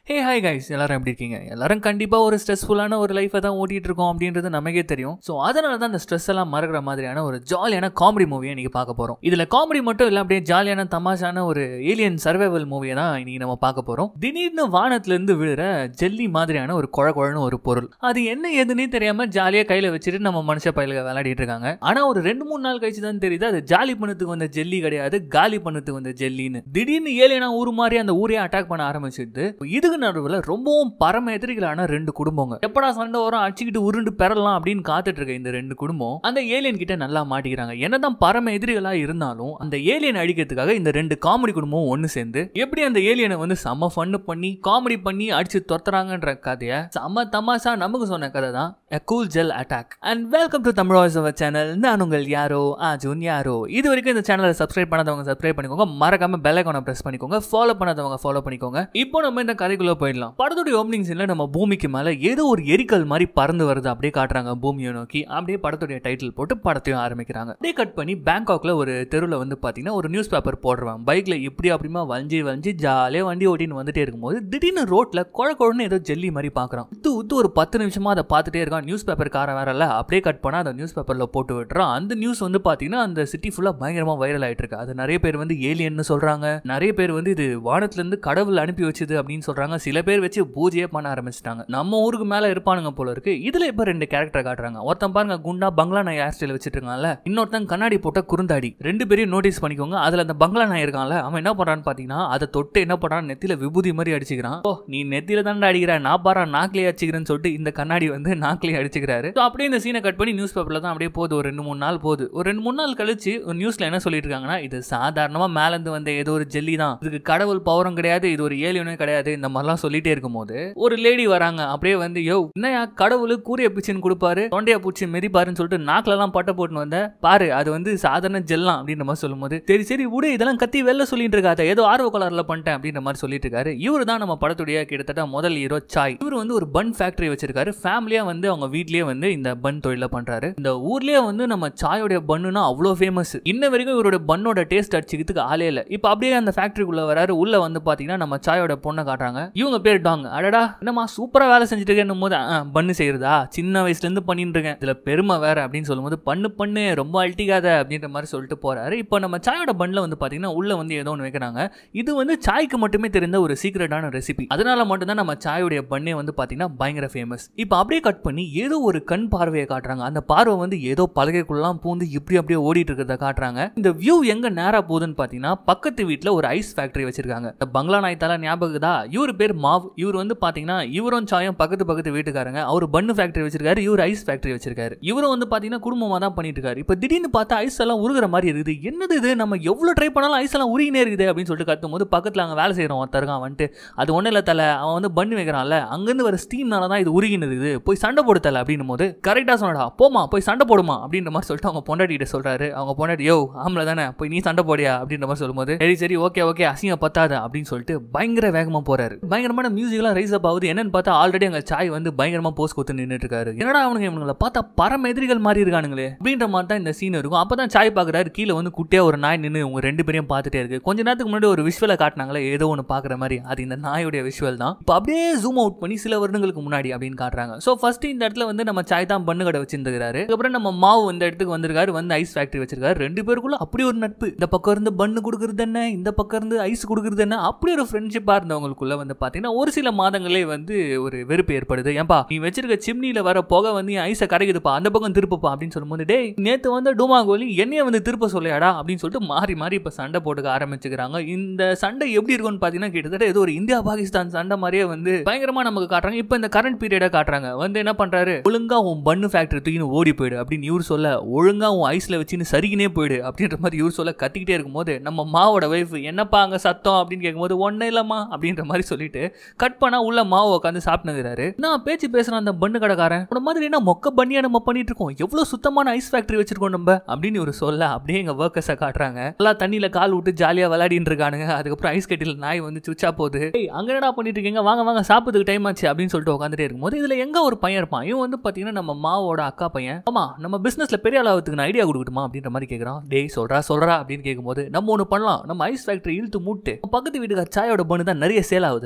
Hey hi guys எல்லாரும் எப்படி இருக்கீங்க எல்லாரும் கண்டிப்பாக ஒரு ஸ்ட்ரெஸ்ஃபுல்லான ஒரு லைஃப்பை தான் ஓட்டிட்டு இருக்கோம் அப்படின்றது நமக்கே தெரியும் ஸோ அதனால தான் அந்த ஸ்ட்ரெஸ் எல்லாம் மறக்கிற மாதிரியான ஒரு ஜாலியான காமெடி மூவியை இன்னைக்கு பார்க்க போகிறோம் இதில் காமெடி மட்டும் இல்லை அப்படியே ஜாலியான தமாஷான ஒரு ஏலியன் சர்வைவல் மூவியை தான் இன்னைக்கு நம்ம பார்க்க போகிறோம் திடீர்னு வானத்துலேருந்து விழுற ஜெல்லி மாதிரியான ஒரு குழ குழன்னு ஒரு பொருள் அது என்ன ஏதுன்னே தெரியாமல் ஜாலியாக கையில் வச்சுட்டு நம்ம மனுஷ பயில விளையாடிட்டு இருக்காங்க ஆனால் ஒரு ரெண்டு மூணு நாள் கழிச்சு தான் தெரியுது அது ஜாலி பண்ணதுக்கு வந்த ஜெல்லி கிடையாது காலி பண்ணதுக்கு வந்த ஜெல்லின்னு திடீர்னு ஏலியனா ஊர் மாதிரி அந்த ஊரே அட்டாக் பண்ண ஆரம்பிச்சிடுது இதுக்கு நடுவில் ரொம்பவும் பரம எதிரிகளான ரெண்டு குடும்பங்க எப்படா சண்டை வரும் அடிச்சுக்கிட்டு உருண்டு பெறலாம் அப்படின்னு காத்துட்டு இருக்க இந்த ரெண்டு குடும்பம் அந்த ஏலியன் கிட்ட நல்லா மாட்டிக்கிறாங்க என்னதான் பரம எதிரிகளா இருந்தாலும் அந்த ஏலியன் அழிக்கிறதுக்காக இந்த ரெண்டு காமெடி குடும்பம் ஒன்னு சேர்ந்து எப்படி அந்த ஏலியனை வந்து செம்ம ஃபன்னு பண்ணி காமெடி பண்ணி அடிச்சு துரத்துறாங்கன்ற கதையை செம்ம தமாஷா நமக்கு சொன்ன கதை தான் A Cool Gel Attack and welcome to Tamil voice our channel நான் உங்கள் யாரோ அர்ஜுன் யாரோ இது வரைக்கும் இந்த சேனலை சப்ஸ்கிரைப் பண்ணாதவங்க சப்ஸ்கிரைப் பண்ணிக்கோங்க மறக்காம பெல் ஐக்கானை பிரஸ் பண்ணிக்கோங்க ஃபாலோ பண்ணாதவங்க ஃபாலோ பண்ணிக்கோங்க இப்போ நம்ம இந்த கதைக்குள்ள போயிடலாம் படத்துடைய ஓப்பனிங் சீன்ல நம்ம பூமிக்கு மேல ஏதோ ஒரு எரிக்கல் மாதிரி பறந்து வருது அப்படியே காட்டுறாங்க பூமியை நோக்கி அப்படியே படத்துடைய டைட்டில் போட்டு படத்தையும் ஆரம்பிக்கிறாங்க அப்படியே கட் பண்ணி பேங்காக்ல ஒரு தெருவில் வந்து பாத்தீங்கன்னா ஒரு நியூஸ் பேப்பர் போடுறான் பைக்ல இப்படி அப்படிமா வஞ்சி வஞ்சி ஜாலியாக வண்டி ஓட்டின்னு வந்துட்டே இருக்கும்போது திடீர்னு ரோட்ல குழ குழன்னு ஏதோ ஜெல்லி மாதிரி பாக்குறான் உத்து உத்து ஒரு பத்து நிமிஷமா அதை பார்த்துட்டே இருக்கான் நியூஸ் பேப்பர் காரன் வேற இல்ல அப்படியே கட் பண்ணா அந்த நியூஸ் பேப்பர்ல போட்டு விட்டுறான் அந்த நியூஸ் வந்து பாத்தீங்கன்னா அந்த சிட்டி ஃபுல்லா பயங்கரமா வைரல் ஆயிட்டு இருக்கு அது நிறைய பேர் வந்து ஏலியன்னு சொல்றாங்க நிறைய பேர் வந்து இது வானத்துல இருந்து கடவுள் அனுப்பி வச்சது அப்படின்னு சொல்றாங்க சில பேர் வச்சு பூஜையே பண்ண ஆரம்பிச்சிட்டாங்க நம்ம ஊருக்கு மேல இருப்பானுங்க போல இருக்கு இதுல இப்ப ரெண்டு கேரக்டர் காட்டுறாங்க ஒருத்தன் பாருங்க குண்டா பங்களா நாய் ஹேர் ஸ்டைல் வச்சிட்டு இருக்கான்ல இன்னொருத்தன் கண்ணாடி போட்ட குறுந்தாடி ரெண்டு பேரையும் நோட்டீஸ் பண்ணிக்கோங்க அதுல அந்த பங்களா நாய் இருக்கான்ல அவன் என்ன பண்றான்னு பாத்தீங்கன்னா அதை தொட்டு என்ன பண்றான் நெத்தியில விபூதி மாதிரி அடிச்சுக்கிறான் ஓ நீ நெத்தியில தாண்டா அடிக்கிற நான் பாரா நாக்கிலே அடிச்சுக்கிறேன்னு சொல்லிட்டு இந்த கண்ணாடி வந்து நாக்கிலே அடிச்சுக்கிறாரு ஸோ அப்படியே இந்த சீனை கட் பண்ணி நியூஸ் பேப்பர்ல தான் அப்படியே போகுது ஒரு ரெண்டு மூணு நாள் போகுது ஒரு ரெண்டு மூணு நாள் கழிச்சு ஒரு நியூஸ்ல என்ன சொல்லிட்டு இருக்காங்கன்னா இது சாதாரணமா மேலேருந்து வந்த ஏதோ ஒரு ஜெல்லி தான் இதுக்கு கடவுள் பவரும் கிடையாது இது ஒரு ஏலியனே கிடையாது இந்த மாதிரிலாம் சொல்லிட்டே இருக்கும்போது ஒரு லேடி வராங்க அப்படியே வந்து யோ என்னையா கடவுள் கூரிய பிச்சுன்னு கொடுப்பாரு தொண்டையா பூச்சி மெதிப்பாருன்னு சொல்லிட்டு நாக்கில எல்லாம் பட்டை போட்டுன்னு வந்த பாரு அது வந்து சாதாரண ஜெல்லாம் அப்படின்ற மாதிரி சொல்லும்போது சரி சரி விடு இதெல்லாம் கத்தி வெளில சொல்லிட்டு இருக்காத ஏதோ ஆர்வ கலர்ல பண்ணிட்டேன் அப்படின்ற மாதிரி சொல்லிட்டு இருக்காரு இவர் தான் நம்ம படத்துடைய கிட்டத்தட்ட முதல் ஹீரோ சாய் இவர் வந்து ஒரு பன் ஃபேக்டரி வச்சிருக்காரு ஃபேமிலியா வந்து அவங்க வீட்லயே வந்து இந்த பன் தொழில பண்றாரு இந்த ஊர்லயே வந்து நம்ம சாயோடைய பண்ணுனா அவ்வளோ ஃபேமஸ் இன்ன வரைக்கும் இவரோட பண்ணோட டேஸ்ட் அடிச்சுக்கிறதுக்கு ஆளே இல்லை இப்போ அப்படியே அந்த ஃபேக்டரிக்குள்ள வராரு உள்ள வந்து பாத்தீங்கன்னா நம்ம சாயோட பொண்ணை காட்டுறாங்க இவங்க பேர் டாங் அடடா என்னம்மா சூப்பரா வேலை செஞ்சுட்டு இருக்கேன் போது பண்ணு செய்யறதா சின்ன வயசுல இருந்து பண்ணிட்டு இருக்கேன் இதுல பெருமை வேற அப்படின்னு சொல்லும்போது பண்ணு பண்ணு ரொம்ப அழட்டிக்காத அப்படின்ற மாதிரி சொல்லிட்டு போறாரு இப்போ நம்ம சாயோட பண்ணல வந்து பாத்தீங்கன்னா உள்ள வந்து ஏதோ ஒன்று வைக்கிறாங்க இது வந்து சாய்க்கு மட்டுமே தெரிந்த ஒரு சீக்ரெட்டான ரெசிபி அதனால மட்டும்தான் நம்ம சாயோடைய பண்ணே வந்து பாத்தீங்கன்னா பயங்கர ஃபேமஸ் இப்போ அப்படியே கட் பண்ணி ஏதோ ஒரு கண் பார்வையை காட்டுறாங்க அந்த பார்வை வந்து ஏதோ பலகைக்குள்ளலாம் பூந்து இப்படி அப்படியே ஓடிட்டு இருக்கிறத காட்டுறாங்க இந்த வியூ எங்க நேரா போகுதுன்னு பாத்தீங்கன்னா பக்கத்து வீட்டுல ஒரு ஐஸ் ஃபேக்டரி வச்சிருக்காங்க இந்த பங்களா நாய்த்தால ஞாபகதா இவர் பேர் மாவ் இவர் வந்து பாத்தீங்கன்னா இவரும் சாயும் பக்கத்து பக்கத்து வீட்டுக்காரங்க அவர் பண்ணு ஃபேக்டரி வச்சிருக்காரு இவர் ஐஸ் ஃபேக்டரி வச்சிருக்காரு இவரும் வந்து பாத்தீங்கன்னா குடும்பமா தான் பண்ணிட்டு இருக்காரு இப்போ திடீர்னு பார்த்தா ஐஸ் எல்லாம் உருகிற மாதிரி இருக்குது என்னது இது நம்ம எவ்வளவு ட்ரை பண்ணாலும் ஐஸ் எல்லாம் உருகினே இருக்குது அப்படின்னு சொல்லிட்டு கத்தும் போது பக்கத்துல அங்க வேலை செய்யறோம் ஒருத்தருக்கான் வந்துட்டு அது ஒன்றும் இல்லை தலை அவன் வந்து பண்ணி வைக்கிறான்ல அங்கேருந்து வர ஸ்டீம்னால தான் இது உருகினது இது போய் சண்டை போடு தலை அப்படின்னும் போது கரெக்டாக சொன்னடா போமா போய் சண்டை போடுமா அப்படின்ற மாதிரி சொல்லிட்டு அவங்க பொண்டாட்டிகிட்ட சொல்றாரு அவங்க பொண்டாட்டி யோ ஆம்பளை தானே போய் நீ சண்டை போடியா அப்படின்ற மாதிரி சொல்லும்போது சரி சரி ஓகே ஓகே அசிங்கம் பத்தாத அப்படின்னு சொல்லிட்டு பயங்கர வேகமா போறாரு பயங்கரமான மியூசிக்லாம் ரைஸ் அப் ஆகுது என்னன்னு பார்த்தா ஆல்ரெடி அங்க சாய் வந்து பயங்கரமா போஸ் கொடுத்து நின்றுட்டு இருக்காரு என்னடா அவனுங்க இவனுங்களை பார்த்தா பரம எதிரிகள் மாதிரி இருக்கானுங்களே அப்படின்ற மாதிரி தான் இந்த சீன் இருக்கும் அப்பதான் சாய் பாக்குறாரு கீழே வந்து குட்டியா ஒரு நாய் நின்று உங்க ரெண்டு பேரையும் பார்த்துட்டே இருக்கு கொஞ்ச நேரத்துக்கு முன்னாடி ஒரு விஷுவலை காட்டினாங்களே ஏதோ ஒன்று பாக்குற மாதிரி அது இந்த நாயோடைய விஷுவல் தான் இப்போ அப்படியே ஜூம் அவுட் பண்ணி சில வருடங்களுக்கு முன்னாடி அப்படின்னு காட்டுறாங்க ஸோ ஃபர்ஸ்ட் இந்த இடத்துல வந்து நம்ம சாய் தான் பண்ணு கடை வச்சிருந்துருக்காரு அதுக்கப்புறம் நம்ம மாவு இந்த இடத்துக்கு வந்திருக்காரு வந்து ஐஸ் ஃபேக்டரி வச்சிருக்காரு ரெண்டு பேருக்குள்ள அப்படி ஒரு நட்பு இந்த பக்கம் இருந்து பண்ணு கொடுக்குறது என்ன இந்த பக்கம் இருந்து ஐஸ் கொடுக்குறது என்ன அப்படி ஒரு ஃப்ரெண்ட்ஷிப்பாக இருந்தவங்களுக்குள்ள வந்து பார்த்தீங்கன்னா ஒரு சில மாதங்களே வந்து ஒரு வெறுப்பு ஏற்படுது ஏன்பா நீ வச்சிருக்க சிம்னியில் வர புகை வந்து என் ஐஸை கரைக்குதுப்பா அந்த பக்கம் திருப்பப்பா அப்படின்னு சொல்லும்போது டேய் நேற்று வந்து டூமா கோலி என்னைய வந்து திருப்ப சொல்லையாடா அப்படின்னு சொல்லிட்டு மாறி மாறி இப்போ சண்டை போட்டுக்க ஆரம்பிச்சுக்கிறாங்க இந்த சண்டை எப்படி இருக்கும்னு பார்த்தீங்கன்னா கிட்டத்தட்ட ஏதோ ஒரு இந்தியா பாகிஸ்தான் சண்டை மாதிரியே வந்து பயங்கரமா நமக்கு காட்டுறாங்க இப்போ இந்த கரண்ட் பீரியடை காட்டுறாங்க வந்து என்ன பண்றாரு ஒழுங்கா உன் பண்ணு ஃபேக்டரி தூக்கின்னு ஓடி போயிடு அப்படின்னு இவர் சொல்ல ஒழுங்கா உன் ஐஸ்ல வச்சுன்னு சரிக்கினே போயிடு அப்படின்ற மாதிரி இவர் சொல்ல கத்திக்கிட்டே இருக்கும்போது நம்ம மாவோட ஒய்ஃப் என்னப்பா அங்க சத்தம் அப்படின்னு கேட்கும்போது ஒன்னே இல்லம்மா அப்படின்ற மாதிரி சொல்லிட்டு கட் பண்ணா உள்ள மாவு உட்காந்து சாப்பிட்டுங்கிறாரு நான் பேச்சு பேசுறேன் அந்த பண்ணு கடைக்காரன் உன மாதிரி என்ன மொக்க பண்ணியா நம்ம பண்ணிட்டு இருக்கோம் எவ்வளவு சுத்தமான ஐஸ் ஃபேக்டரி வச்சிருக்கோம் நம்ம அப்படின்னு ஒரு சொல்ல அப்படியே எங்க ஒர்க்கர்ஸை காட்டுறாங்க எல்லாம் தண்ணியில கால் விட்டு ஜாலியா விளையாடிட்டு இருக்கானுங்க அதுக்கப்புறம் ஐஸ் கட்டில நாய் வந்து சுச்சா போகுது ஏய் அங்க என்னடா பண்ணிட்டு இருக்கீங்க வாங்க வாங்க சாப்பிட்றதுக்கு டைம் ஆச்சு அப்படின்னு சொல்லிட்டு உட்காந்துட்டே இருக்கும்போது இதுல எங்க ஒரு பையன் இருப்பான் இவன் வந்து பாத்தீங்கன்னா நம்ம மாவோட அக்கா பையன் ஆமா நம்ம பிசினஸ்ல பெரிய அளவுக்கு நான் ஐடியா கொடுக்கட்டுமா அப்படின்ற மாதிரி கேட்கறான் டேய் சொல்றா சொல்றா அப்படின்னு கேட்கும்போது நம்ம ஒன்று பண்ணலாம் நம்ம ஐஸ் ஃபேக்டரி இழுத்து மூட்டு பக்கத்து வீட்டுக்கார சாயோட பண்ணு தான் நிறைய சேல் ஆகுதுல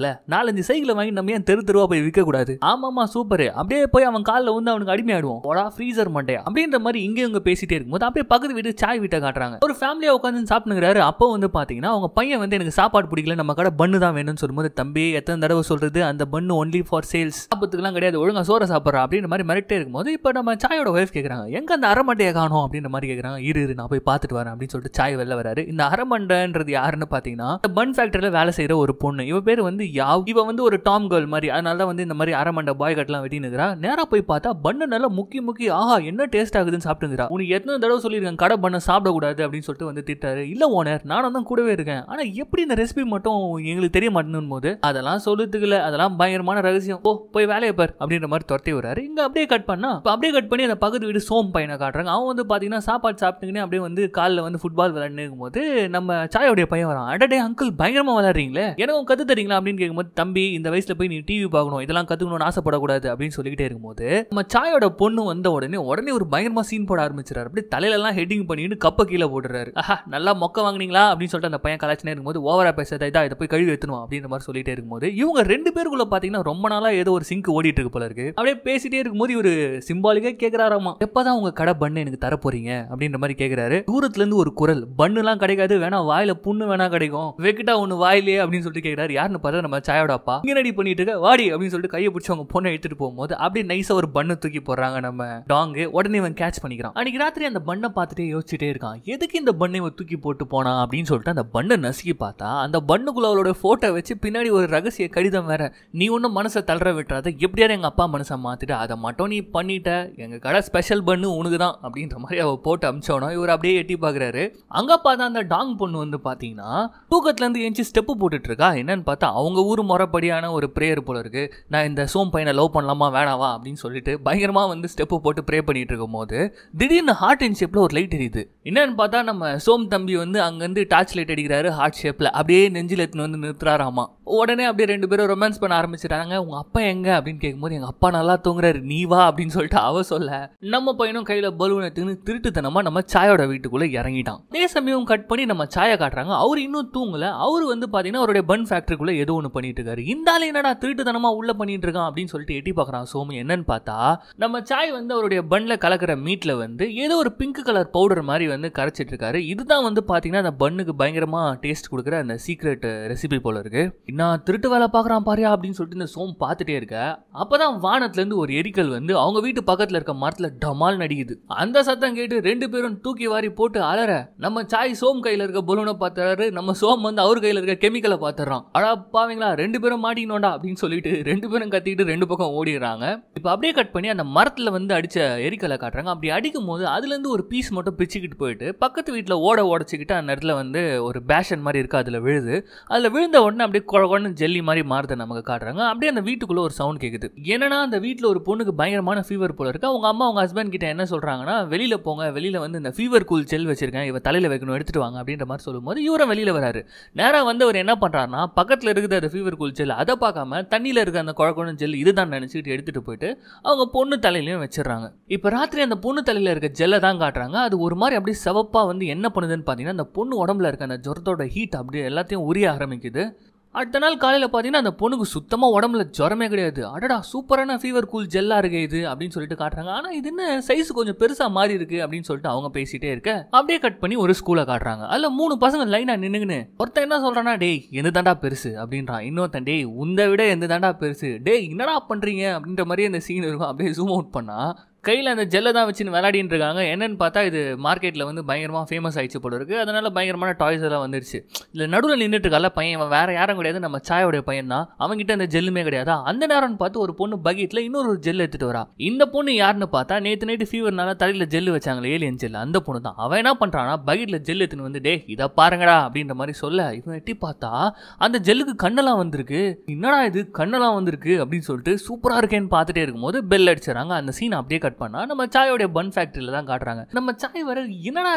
நாலஞ்சு சைக்கிளை வாங்கி நம்ம ஏன் தெரு தெருவா போய் விற்க கூடாது ஆமாமா சூப்பர் அப்படியே போய் அவன் காலில் வந்து அவனுக்கு அடிமையாடுவோம் ஓடா ஃப்ரீசர் மண்டையா அப்படின்ற மாதிரி இங்கே இவங்க பேசிட்டே இருக்கும்போது அப்படியே பக்கத்து வீட்டு சாய் வீட்டை காட்டுறாங்க ஒரு ஃபேமிலியா உட்காந்து சாப்பிட்டுங்கிறாரு அப்போ வந்து பாத்தீங்கன்னா அவங்க பையன் வந்து எனக்கு சாப்பாடு பிடிக்கல நம்ம கடை பண்ணு தான் வேணும்னு சொல்லும்போது தம்பி எத்தனை தடவை சொல்றது அந்த பண்ணு ஒன்லி ஃபார் சேல்ஸ் சாப்பிட்டுலாம் கிடையாது ஒழுங்கா சோற சாப்பிட்றா அப்படின்ற மாதிரி மிரட்டே இருக்கும்போது இப்போ நம்ம சாயோட ஒய்ஃப் கேட்குறாங்க எங்க அந்த அரமண்டையை காணோம் அப்படின்ற மாதிரி கேட்குறாங்க இரு இரு நான் போய் பார்த்துட்டு வரேன் அப்படின்னு சொல்லிட்டு சாய் வெளில வராரு இந்த அரமண்டைன்றது யாருன்னு பார்த்தீங்கன்னா இந்த பன் ஃபேக்டரியில் வேலை செய்கிற ஒரு பொண்ணு இவ பேர் வந்து யாவ் இவ வந்து ஒரு டாம் கேர்ள் மாதிரி அதனால தான் வந்து இந்த மாதிரி அரமண்டை பாய் கட்லாம் வெட்டினுக்கிறா நேராக போய் பார்த்தா பண்ணு நல்லா முக்கி முக்கி ஆஹா என்ன டேஸ்ட் ஆகுதுன்னு சாப்பிட்டுங்கிறா உனக்கு எத்தனை தடவை சொல்லியிருக்கேன் கடை பண்ண சாப்பிடக்கூடாது அப்படின்னு சொல்லிட்டு வந்து திட்டாரு இல்லை ஓனர் நானும் தான் கூடவே இருக்கேன் ஆனால் எப்படி இந்த ரெசிபி மட்டும் எங்களுக்கு தெரிய மாட்டேன்னு போது அதெல்லாம் சொல்லுறதுக்குல அதெல்லாம் பயங்கரமான ரகசியம் ஓ போய் வேலையை பார் அப்படின்ற மாதிரி துரத்தி வராரு இங்கே அப்படியே கட் பண்ணா இப்போ அப்படியே கட் பண்ணி அந்த பக்கத்து வீடு சோம் பையனை காட்டுறாங்க அவன் வந்து பார்த்தீங்கன்னா சாப்பாடு சாப்பிட்டுக்கினே அப்படியே வந்து காலில் வந்து ஃபுட்பால் விளையாண்டு இருக்கும்போது நம்ம சாயோடைய பையன் வரான் அடடே அங்கிள் பயங்கரமா விளையாடுறீங்களே எனக்கும் கத்து தரீங்களா அப்படின்னு கேட்கும்போது தம்பி இந்த வயசுல போய் நீ டிவி பார்க்கணும் இதெல்லாம் கத்துக்கணும்னு ஆசைப்படக்கூடாது அப்படின்னு சொல்லிக்கிட்டே இருக்கும்போது நம்ம சாயோட பொண்ணு வந்த உடனே உடனே ஒரு பயங்கரமா சீன் போட ஆரம்பிச்சிடாரு அப்படியே தலையில எல்லாம் ஹெட்டிங் பண்ணிட்டு கப்ப கீழே போட்டுறாரு ஆஹா நல்லா மொக்க வாங்குனீங்களா அப்படின்னு சொல்லிட்டு அந்த பையன் கலாச்சினே இருக்கும்போது ஓவரா பேசாத இதா இதை போய் கழுவி எத்தணும் அப்படின்ற மாதிரி சொல்லிட்டே இருக்கும்போது இவங்க ரெண்டு பேருக்குள்ள பாத்தீங்கன்னா ரொம்ப நாளா ஏதோ ஒரு சிங்க் ஓடிட்டு இருக்கு போல இருக்கு அப்படியே பேசிட்டே இருக்கும்போது இவரு சிம்பாலிக்கா கேக்குறாராமா எப்பதான் உங்க கடை பண்ணு எனக்கு தர போறீங்க அப்படின்ற மாதிரி கேக்குறாரு தூரத்துல இருந்து ஒரு குரல் பண்ணுலாம் கிடைக்காது வேணா வாயில புண்ணு வேணா கிடைக்கும் வெக்கிட்டா ஒண்ணு வாயிலே அப்படின்னு சொல்லிட்டு கேக்குறாரு யாருன்னு பார்த்தா நம்ம சாயோட அப்பா இங்க ரெடி பண்ணிட்டு இருக்க வாடி அப்படின்னு சொல்லிட்டு கையை பிடிச்சி அவங்க பொண்ணை எடுத்துட்டு போகும்போது அப்படியே நைஸா ஒரு பண்ணு தூக்கி போடுறாங்க நம்ம டாங்கு உடனே இவன் கேட்ச் பண்ணிக்கிறான் அன்னைக்கு ராத்திரி அந்த பண்ணை பார்த்துட்டே யோசிச்சுட்டே இருக்கான் எதுக்கு இந்த பண்ணை இவன் தூக்கி போட்டு போனா அப்படின்னு சொல்லிட்டு அந்த பண்ணை நசுக்கி பார்த்தா அந்த பண்ணுக்குள்ள அவளோட போட்டோ வச்சு பின்னாடி ஒரு ரகசிய கடிதம் வேற நீ ஒன்றும் மனசை தளர விட்டுறாத எப்படியாவது எங்க அப்பா மனசை மாத்திட்டு அதை மட்டும் நீ பண்ணிட்ட எங்க கடை ஸ்பெஷல் பண்ணு உனக்கு தான் அப்படின்ற மாதிரி அவ போட்டு அமிச்சோனா இவர் அப்படியே எட்டி பார்க்குறாரு அங்க பார்த்தா அந்த டாங் பொண்ணு வந்து பார்த்தீங்கன்னா தூக்கத்துல இருந்து ஏஞ்சி ஸ்டெப்பு போட்டுட்டு இருக்கா என்னன்னு பார்த்தா அவங்க ஊர் முறைப்படியான ஒரு ப்ரேயர் போல இருக்கு நான் இந்த சோம் பையனை லவ் பண்ணலாமா வேணாவா அப்படின்னு சொல்லிட்டு பயங்கரமா வந்து ஸ்டெப்பு போட்டு ப்ரே பண்ணிட்டு இருக்கும் போது திடீர்னு ஹார்ட் இன் ஷேப்ல ஒரு லைட் எரியுது என்னன்னு பார்த்தா நம்ம சோம் தம்பி வந்து அங்கேருந்து டார்ச் லைட் அடிக்கிறாரு ஹார்ட் ஷேப்ல அப்படியே நெஞ்சில் எடுத்துன்னு வந்து நிறுத்துறாராமா உடனே அப்படியே ரெண்டு பேரும் ரொமான்ஸ் பண்ண ஆரம்பிச்சிட்டாங்க உங்க அப்பா எங்க அப்படின்னு கேட்கும்போது எங்க அப்பா நல்லா தூங்குறாரு நீ வா அப்படின்னு சொல்லிட்டு அவ சொல்ல நம்ம பையனும் கையில பலூன் எடுத்துன்னு திருட்டுத்தனமா நம்ம சாயோட வீட்டுக்குள்ள இறங்கிட்டான் அதே சமயம் கட் பண்ணி நம்ம சாயை காட்டுறாங்க அவர் இன்னும் தூங்கல அவர் வந்து பாத்தீங்கன்னா அவருடைய பன் ஃபேக்டரிக்குள்ள ஏதோ ஒன்று பண்ணிட்டு இருக்காரு இந்த ஆளு என்னடா திருட்டுத்தனமா உள்ள பண்ணிட்டு இருக்கான் அப்படின்னு சொல்லிட்டு எட்டி பார்க்கறான் சோமு என்னன்னு பார்த்தா நம்ம சாய் வந்து அவருடைய பன்ல கலக்கிற மீட்ல வந்து ஏதோ ஒரு பிங்க் கலர் பவுடர் மாதிரி வந்து கரைச்சிட்டு இருக்காரு இதுதான் வந்து பாத்தீங்கன்னா அந்த பன்னுக்கு பயங்கரமா டேஸ்ட் கொடுக்குற அந்த சீக்ரெட் ரெசிபி போல இருக்கு நான் திருட்டு வேலை பார்க்கறான் பாரியா அப்படின்னு சொல்லிட்டு இந்த சோம் பார்த்துட்டே இருக்க அப்பதான் வானத்துல இருந்து ஒரு எரிக்கல் வந்து அவங்க வீட்டு பக்கத்துல இருக்க மரத்துல டமால் நடிக்குது அந்த சத்தம் கேட்டு ரெண்டு பேரும் தூக்கி வாரி போட்டு அலற நம்ம சாய் சோம் கையில இருக்க பலூனை பார்த்துறாரு நம்ம சோம் வந்து அவர் கையில இருக்க கெமிக்கலை பார்த்துறான் அடா பாவீங்களா ரெண்டு பேரும் மாட்டிக்கணும்டா அப்படின்னு சொல்லிட்டு ரெண்டு பேரும் கத்திக்கிட்டு ரெண்டு பக்கம் ஓடிடுறாங்க இப்போ அப்படியே கட் பண்ணி அந்த மரத்துல வந்து அடிச்ச எரிக்கலை காட்டுறாங்க அப்படி அடிக்கும் போது அதுல இருந்து ஒரு பீஸ் மட்டும் பிச்சுக்கிட்டு போயிட்டு பக்கத்து வீட்டுல ஓட உடச்சிக்கிட்டு அந்த இடத்துல வந்து ஒரு பேஷன் மாதிரி இருக்கு அதுல விழுது அதுல விழுந்த உடனே அப்படியே குழ குழன்னு ஜெல்லி மாதிரி மாறுதை நமக்கு காட்டுறாங்க அப்படியே அந்த வீட்டுக்குள்ள ஒரு சவுண்ட் கேக்குது என்னன்னா அந்த வீட்டுல ஒரு பொண்ணுக்கு பயங்கரமான ஃபீவர் போல இருக்கு அவங்க அம்மா அவங்க ஹஸ்பண்ட் கிட்ட என்ன சொல்றாங்கன்னா வெளியில போங்க வெளியில வந்து இந்த ஃபீவர் கூல் ஜெல் வச்சிருக்கேன் இவ தலையில வைக்கணும் எடுத்துட்டு வாங்க அப்படின்ற மாதிரி சொல்லும்போது இவரும் வெளியில வராரு நேரா வந்து அவர் என்ன பண்றாருன்னா பக்கத்துல இருக்குது அந்த ஃபீவர் கூல் ஜெல் அதை பார்க்காம தண்ணியில இருக்க அந்த குழக்கணும் ஜெல் இதுதான் நினைச்சிட்டு எடுத்துட்டு போயிட்டு அவங்க பொண்ணு தலையிலையும் வச்சிடுறாங்க இப்போ ராத்திரி அந்த பொண்ணு தலையில இருக்க ஜெல்லை தான் காட்டுறாங்க அது ஒரு மாதிரி அப்படியே சிவப்பா வந்து என்ன பண்ணுதுன்னு பார்த்தீங்கன்னா அந்த பொண்ணு உடம்புல இருக்க அந்த ஜுரத்தோட ஹீட் அப்படியே எல்லாத்தையும் உரிய ஆரம்பிக்குது அடுத்த நாள் காலையில் பார்த்தீங்கன்னா அந்த பொண்ணுக்கு சுத்தமாக உடம்புல ஜுரமே கிடையாது அடடா சூப்பரான ஃபீவர் கூல் ஜெல்லாக இருக்கு இது அப்படின்னு சொல்லிட்டு காட்டுறாங்க ஆனால் இது என்ன சைஸ் கொஞ்சம் பெருசாக மாறி இருக்கு அப்படின்னு சொல்லிட்டு அவங்க பேசிட்டே இருக்க அப்படியே கட் பண்ணி ஒரு ஸ்கூலை காட்டுறாங்க அதில் மூணு பசங்க லைனாக நின்னுங்கன்னு ஒருத்தன் என்ன சொல்கிறான்னா டேய் எந்த தாண்டா பெருசு அப்படின்றான் இன்னொருத்தன் டேய் உந்த விட எந்த தாண்டா பெருசு டேய் என்னடா பண்ணுறீங்க அப்படின்ற மாதிரி அந்த சீன் இருக்கும் அப்படியே ஜூம் அவுட் பண்ணா கையில் அந்த ஜெல்லை தான் வச்சுன்னு விளையாடின்னு இருக்காங்க என்னன்னு பார்த்தா இது மார்க்கெட்டில் வந்து பயங்கரமாக ஃபேமஸ் ஆயிடுச்சு போல இருக்கு அதனால பயங்கரமான டாய்ஸ் எல்லாம் வந்துருச்சு இல்லை நடுவில் நின்றுட்டு இருக்கால பையன் இவன் வேற யாரும் கிடையாது நம்ம சாயோடைய பையன் தான் அவன்கிட்ட அந்த ஜெல்லுமே கிடையாதா அந்த நேரம்னு பார்த்து ஒரு பொண்ணு பக்கெட்டில் இன்னொரு ஜெல் எடுத்துட்டு வரா இந்த பொண்ணு யாருன்னு பார்த்தா நேற்று நைட்டு ஃபீவர்னால தலையில் ஜெல்லு வச்சாங்களே ஏலியன் ஜெல் அந்த பொண்ணு தான் அவன் என்ன பண்ணுறான்னா பக்கெட்டில் ஜெல் எடுத்துன்னு வந்து டே இதை பாருங்கடா அப்படின்ற மாதிரி சொல்ல இவன் எட்டி பார்த்தா அந்த ஜெல்லுக்கு கண்ணெல்லாம் வந்திருக்கு என்னடா இது கண்ணெல்லாம் வந்திருக்கு அப்படின்னு சொல்லிட்டு சூப்பராக இருக்கேன்னு பார்த்துட்டே இருக்கும்போது பெல் அடிச்சிடறாங்க அந்த சீன் அப்படியே கட் பண்ணா நம்ம சாயோடைய பன் ஃபேக்டரியில தான் காட்டுறாங்க நம்ம சாய் வர என்னடா இது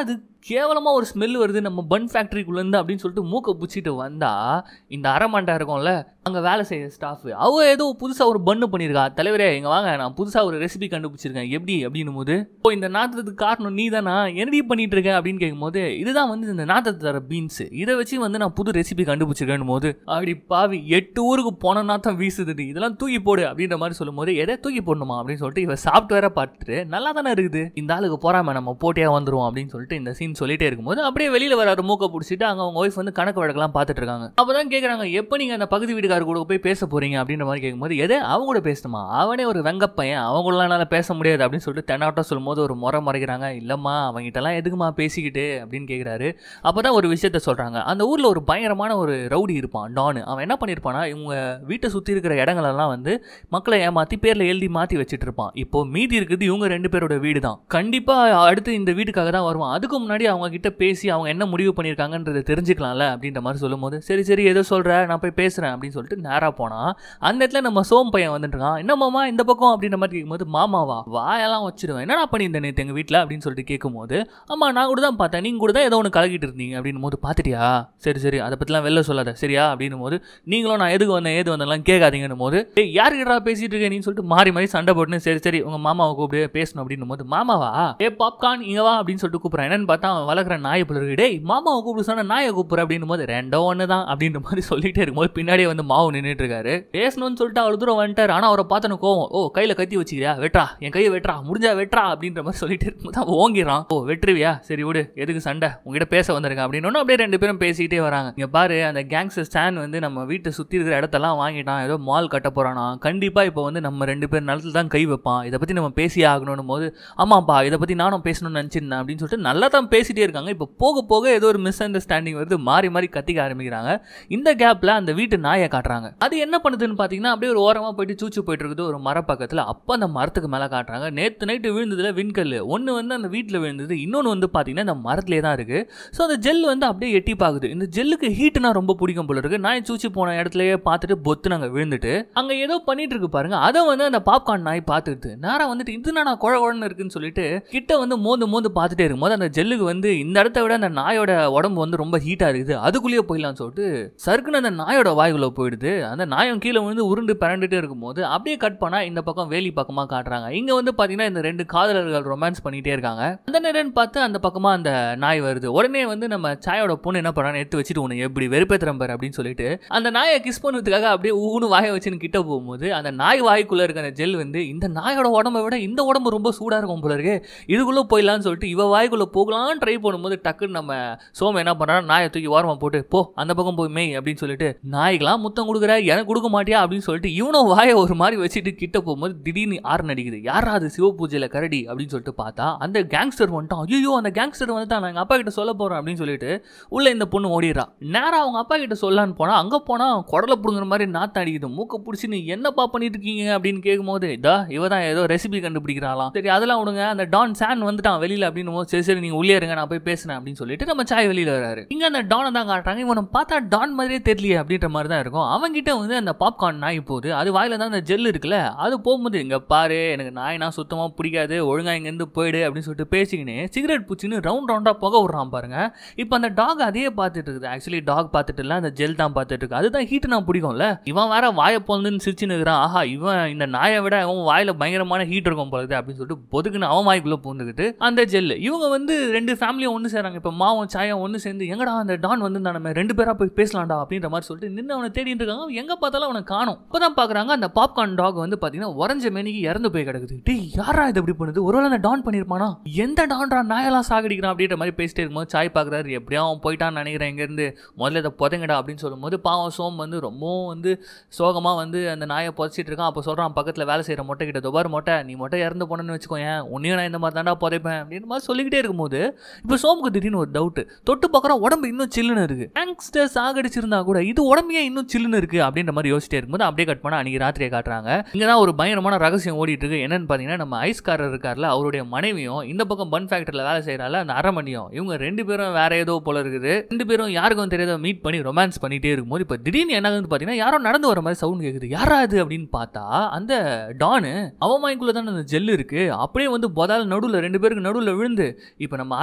கேவலமாக ஒரு ஸ்மெல் வருது நம்ம பன் ஃபேக்ட்ரிக்குள்ளேருந்து அப்படின்னு சொல்லிட்டு மூக்கை பிடிச்சிட்டு வந்தா இந்த அரமண்டா இருக்கும்ல அங்கே வேலை செய்கிற ஸ்டாஃப் அவ ஏதோ புதுசாக ஒரு பன்னு பண்ணியிருக்கா தலைவரே இங்கே வாங்க நான் புதுசாக ஒரு ரெசிபி கண்டுபிடிச்சிருக்கேன் எப்படி அப்படின்னும் போது ஓ இந்த நாத்தத்துக்கு காரணம் நீ தானா என்னடி பண்ணிட்டு இருக்க அப்படின்னு கேட்கும்போது இதுதான் வந்து இந்த நாத்தத்தை தர பீன்ஸ் இதை வச்சு வந்து நான் புது ரெசிபி கண்டுபிடிச்சிருக்கேன் போது அப்படி பாவி எட்டு ஊருக்கு போன நாத்தம் வீசுது இதெல்லாம் தூக்கி போடு அப்படின்ற மாதிரி சொல்லும்போது எதை தூக்கி போடணுமா அப்படின்னு சொல்லிட்டு இவ சாஃப்ட்வேரை பார்த்துட்டு நல்லா தானே இருக்குது இந்த ஆளுக்கு போறாம நம்ம போட்டியா வந்துருவோம் அப்படின்னு சொல்லிட்டு இந்த சீன் சொல்லிட்டே இருக்கும்போது அப்படியே வெளியில வர மூக்க பிடிச்சிட்டு அங்க அவங்க ஒய்ஃப் வந்து கணக்கு வழக்கெல்லாம் பார்த்துட்டு இருக்காங்க அப்பதான் கேக்குறாங்க எப்போ நீங்க அந்த பகுதி வீட்டுக்காரர் கூட போய் பேச போறீங்க அப்படின்ற மாதிரி கேட்கும்போது எது அவங்க கூட பேசணுமா அவனே ஒரு வெங்க பையன் அவங்களாம் என்னால பேச முடியாது அப்படின்னு சொல்லிட்டு தென்னாட்டம் சொல்லும்போது ஒரு முறை மறைக்கிறாங்க இல்லம்மா அவங்ககிட்டலாம் எதுக்குமா பேசிக்கிட்டு அப்படின்னு கேட்குறாரு அப்பதான் ஒரு விஷயத்த சொல்றாங்க அந்த ஊர்ல ஒரு பயங்கரமான ஒரு ரவுடி இருப்பான் டான் அவன் என்ன பண்ணியிருப்பானா இவங்க வீட்டை சுத்தி இருக்கிற இடங்களெல்லாம் வந்து மக்களை ஏமாத்தி பேர்ல எழுதி மாத்தி வச்சுட்டு இருப்பான் இப்போ மீதி இருக்குது இவங்க ரெண்டு பேரோட வீடு தான் கண்டிப்பா அடுத்து இந்த வீட்டுக்காக தான் வருவான் அதுக்கு முன்னாடி அவங்க கிட்ட பேசி அவங்க என்ன முடிவு பண்ணியிருக்காங்கன்றதை தெரிஞ்சுக்கலாம்ல அப்படின்ற மாதிரி சொல்லும்போது சரி சரி ஏதோ சொல்ற நான் போய் பேசுறேன் அப்படின்னு சொல்லிட்டு நேரா போனா அந்த இடத்துல நம்ம சோம் பையன் வந்துட்டு இருக்கான் என்ன மாமா இந்த பக்கம் அப்படின்ற மாதிரி கேட்கும்போது மாமாவா வாயெல்லாம் வச்சிருவேன் என்னடா பண்ணியிருந்தேன் நேற்று எங்கள் வீட்டில் அப்படின்னு சொல்லிட்டு கேட்கும்போது ஆமா நான் கூட தான் பார்த்தேன் நீங்க கூட தான் ஏதோ ஒன்று கலக்கிட்டு இருந்தீங்க அப்படின்னும் போது பார்த்துட்டியா சரி சரி அதை பற்றிலாம் வெளில சொல்லாத சரியா அப்படின்னும் போது நீங்களும் நான் எதுக்கு வந்தேன் ஏது வந்தெல்லாம் கேட்காதீங்கன்னும் போது ஏய் யாருக்கிட்டா பேசிட்டு இருக்கேன் நீன்னு சொல்லிட்டு மாறி மாறி சண்டை போட்டுன்னு சரி சரி உங்க மாமாவை கூப்பிடு பேசணும் அப்படின்னும் போது மாமாவா ஏ பாப்கார்ன் இங்க வா அப்படின்னு சொல்லிட்டு கூப்பிட்றேன் என்னன்னு பார்த்தா அவன் வளர்க்குற நாயை போல இருக்கு டேய் மாமாவை கூப்பிடு சொன்னா நாயை கூப்பிட்ற அப்படின்னும் போது ரெண்டோ ஒன்று தான் அப்படின்ற மாதிரி சொல்லிட்டே இருக்கும்போது பின்னாடியே வந்து மாவு நின்றுட்டு இருக்காரு பேசணும்னு சொல்லிட்டு அவ்வளோ தூரம் வந்துட்டார் ஆனால் அவரை பார்த்தனு கோவம் ஓ கையில் கத்தி வச்சுக்கிறியா வெட்றா என் கையை வெட்றா முடிஞ்சா வெட்றா அப்படின்ற மாதிரி சொல்லிட்டு இருக்கும்போது அவன் ஓங்கிடுறான் ஓ வெட்டுருவியா சரி விடு எதுக்கு சண்டை உங்ககிட்ட பேச வந்திருக்கேன் அப்படின்னு அப்படியே ரெண்டு பேரும் பேசிக்கிட்டே வராங்க இங்க பாரு அந்த கேங்ஸ்டர் ஸ்டான் வந்து நம்ம வீட்டை சுற்றி இருக்கிற இடத்தெல்லாம் வாங்கிட்டான் ஏதோ மால் கட்ட போறானா கண்டிப்பாக இப்போ வந்து நம்ம ரெண்டு பேர் நிலத்துல தான் கை வைப்பான் இதை பற்றி நம்ம பேசியே ஆகணும் போது ஆமாப்பா இதை பற்றி நானும் பேசணும்னு நினச்சிருந்தேன் அப்படின்னு சொல்லிட்டு நல்லா தான் பேசிட்டே இருக்காங்க இப்போ போக போக ஏதோ ஒரு மிஸ் அண்டர்ஸ்டாண்டிங் வருது மாறி மாறி கத்திக்க ஆரம்பிக்கிறாங்க இந்த கேப்பில் அந்த வீட்டு நாயை காட்டுறாங்க அது என்ன பண்ணுதுன்னு பார்த்தீங்கன்னா அப்படியே ஒரு ஓரமாக போயிட்டு சூச்சு போயிட்டு இருக்குது ஒரு மர பக்கத்தில் அப்போ அந்த மரத்துக்கு மேலே காட்டுறாங்க நேற்று நைட்டு விழுந்ததுல விண்கல் ஒன்று வந்து அந்த வீட்டில் விழுந்தது இன்னொன்று வந்து பார்த்தீங்கன்னா இந்த மரத்துலேயே தான் இருக்குது ஸோ அந்த ஜெல் வந்து அப்படியே எட்டி பார்க்குது இந்த ஜெல்லுக்கு ஹீட்டுனா ரொம்ப பிடிக்கும் போல இருக்கு நாய் சூச்சி போன இடத்துலயே பார்த்துட்டு பொத்து நாங்கள் விழுந்துட்டு அங்கே ஏதோ பண்ணிட்டு இருக்கு பாருங்க அதை வந்து அந்த பாப்கார்ன் நாய் பார்த்துட்டு நேரம் வந்துட்டு இது நான் குழ குழன்னு இருக்குன்னு சொல்லிட்டு கிட்ட வந்து மோந்து மோந்து பார்த்துட்டே இருக்கும்போது அந்த ஜெல்லுக்கு வந்து இந்த இடத்த விட அந்த நாயோட உடம்பு வந்து ரொம்ப ஹீட்டாக இருக்குது அதுக்குள்ளேயே போயிடலாம்னு சொல்லிட்டு சருக்குன்னு அந்த நாயோட வாய்க்குள்ள போயிடுது அந்த நாயம் கீழே வந்து உருண்டு பரண்டுட்டே இருக்கும்போது அப்படியே கட் பண்ணா இந்த பக்கம் வேலி பக்கமாக காட்டுறாங்க இங்க வந்து பாத்தீங்கன்னா இந்த ரெண்டு காதலர்கள் ரொமான்ஸ் பண்ணிட்டே இருக்காங்க அந்த நேரம் பார்த்து அந்த பக்கமா அந்த நாய் வருது உடனே வந்து நம்ம சாயோட பொண்ணு என்ன பண்றான்னு எடுத்து வச்சுட்டு உன்னை எப்படி வெறுப்பேத்துறேன் பாரு அப்படின்னு சொல்லிட்டு அந்த நாயை கிஸ் பண்ணுறதுக்காக அப்படியே ஊனு வாயை வச்சுன்னு கிட்ட போகும்போது அந்த நாய் வாய்க்குள்ள இருக்க அந்த ஜெல் வந்து இந்த நாயோட உடம்பை விட இந்த உடம்பு ரொம்ப சூடா இருக்கும் போல இருக்கு இதுக்குள்ள போயிடலாம்னு சொல்லிட்டு இவ வாய்க்குள்ள போகலான்னு ட்ரை பண்ணும்போது டக்குன்னு நம்ம சோம என்ன பண்றான் நாயை தூக்கி ஓரமா போட்டு போ அந்த பக்கம் போய் மேய் அப்படின்னு சொல்லிட்டு நாய்க்கெல்லாம் முத்தம் கொடுக்குற எனக்கு கொடுக்க மாட்டியா அப்படின்னு சொல்லிட்டு இவனும் வாயை ஒரு மாதிரி வச்சுட்டு கிட்ட போகும்போது திடீர்னு ஆறு நடிக்குது யாரா அது சிவ பூஜையில கரடி அப்படின்னு சொல்லிட்டு பார்த்தா அந்த கேங்ஸ்டர் வந்துட்டான் ஐயோ அந்த கேங்ஸ்டர் வந்து நான் எங்க அப்பா கிட்ட சொல்ல போறேன் அப்படின்னு சொல்லிட்டு உள்ள இந்த பொண்ணு ஓடிடுறா நேரா அவங்க அப்பா கிட்ட சொல்லலான்னு போனா அங்க போனா குடலை புடுங்குற மாதிரி நாத்தம் அடிக்குது மூக்க பிடிச்சி நீ என்னப்பா பண்ணிட்டு இருக்கீங்க அப்படின்னு கேட்கும்போது இதா இவ தான் ஏதோ ரெசிபி கண்டுபிடிக்கிறாளாம் சரி அதெல்லாம் விடுங்க அந்த டான் சான் வந்துட்டான் வெளியில அப்படின்னு போது சரி சரி நீங்க உள்ளே இருங்க நான் போய் பேசுறேன் அப்படின்னு சொல்லிட்டு நம்ம சாய் வெளியில வராரு இங்க அந்த டானை தான் காட்டுறாங்க இவனை பார்த்தா டான் மாதிரியே தெரியலையே அப்படின்ற மாதிரி தான் இருக்கும் அவன்கிட்ட வந்து அந்த பாப்கார்ன் நாய் போகுது அது வாயில தான் அந்த ஜெல் இருக்குல்ல அது போகும்போது இங்க பாரு எனக்கு நாய்னா சுத்தமா பிடிக்காது ஒழுங்கா இங்க இருந்து போயிடு அப்படின்னு சொல்லிட்டு பேசிக்கினே சிகரெட் பூச்சின்னு ரவுண்ட் ரவுண்டா புகை விடுறான் பாருங்க இப்போ அந்த டாக் அதையே பார்த்துட்டு இருக்குது ஆக்சுவலி டாக் பார்த்துட்டு இல்ல அந்த ஜெல் தான் பார்த்துட்டு இருக்கு அதுதான் ஹீட் நான் பிடிக்கும்ல இவன் வேற வாயை பொழுதுன்னு சிரிச்சுன்னு இருக்கிறான் ஆஹா இவன் இந்த நாயை விட அவன் வாயில பயங்கரமான ஹீட் இருக்கும் போலது அப்படின்னு சொல்லிட்டு பொதுக்குன்னு அவன் வாய்க்குள்ள பூந்துக்கிட்டு அந்த ஜெல் இவங்க வந்து ரெண்டு ஃபேமிலியும் ஒன்று சேராங்க இப்போ மாவும் சாயம் ஒன்று சேர்ந்து எங்கடா அந்த டான் வந்து நம்ம ரெண்டு பேரா போய் பேசலாம்டா அப்படின்ற மாதிரி சொல்லிட்டு நின்று அவனை தேடிட்டு இருக்காங்க அவன் எங்க பார்த்தாலும் அவனை காணும் இப்பதான் பாக்குறாங்க அந்த பாப்கார்ன் டாக் வந்து பாத்தீங்கன்னா உறைஞ்ச மேனிக்கு இறந்து போய் கிடக்குது டேய் யாரா இது இப்படி பண்ணுது ஒருவேளை அந்த டான் பண்ணிருப்பானா எந்த டான்டா நாயெல்லாம் சாகடிக்கிறான் அப்படின்ற மாதிரி பேசிட்டே இருக்கும்போது சாய் பாக்குறாரு எப்படியோ அவன் போயிட்டான்னு நினைக்கிறேன் இங்க இருந்து முதல்ல இதை புதைங்கடா அப்படின்னு சொல்லும்போது பாவம் சோம் வந்து ரொம்பவும் வந்து சோகமா வந்து அந்த நாயை புதைச்சிட்டு இருக்கான் அப்போ சொல்றான் பக்கத்துல வேலை செய்யற மொட்டை கிட்ட தொபார் மொட்டை நீ மொட்டை இறந்து போனேன்னு வச்சுக்கோயேன் உன்னையும் நான் இந்த மாதிரி தாண்டா புதைப்பேன் அப்படின்னு மாதிரி சொல்லிக்கிட்டே இருக்கும்போது இப்போ சோமுக்கு திடீர்னு ஒரு டவுட் தொட்டு பார்க்குறோம் உடம்பு இன்னும் சில்லுன்னு இருக்கு யங்ஸ்டர் சாகடிச்சிருந்தா கூட இது உடம்பு ஏன் இன்னும் சில்லுன்னு இருக்கு அப்படின்ற மாதிரி யோசிச்சிட்டே இருக்கும்போது அப்படியே கட் பண்ணா அன்னைக்கு ராத்திரியை காட்டுறாங்க இங்க தான் ஒரு பயங்கரமான ரகசியம் ஓடிட்டு இருக்கு என்னன்னு பார்த்தீங்கன்னா நம்ம ஐஸ்காரர் இருக்கார்ல அவருடைய மனைவியும் இந்த பக்கம் பன் ஃபேக்டரியில் வேலை செய்யறால அந்த அரமணியும் இவங்க ரெண்டு பேரும் வேற ஏதோ போல இருக்குது ரெண்டு பேரும் யாருக்கும் தெரியாத மீட் பண்ணி ரொமான்ஸ் பண்ணிட்டே இருக்கும்போது இப்போ திடீர்னு என்ன ஆகுதுன்னு பார்த்தீங்கன்னா யாரோ நடந்து வர மாதிரி சவுண்ட் கேட்குது யாரா அது அப்படின்னு பார்த்தா அந்த டானு அவன் மைக்குள்ள தானே அந்த ஜெல் இருக்கு அப்படியே வந்து பொதால் நடுவில் ரெண்டு பேருக்கு நடுவில் விழுந்து இப்போ நம்ம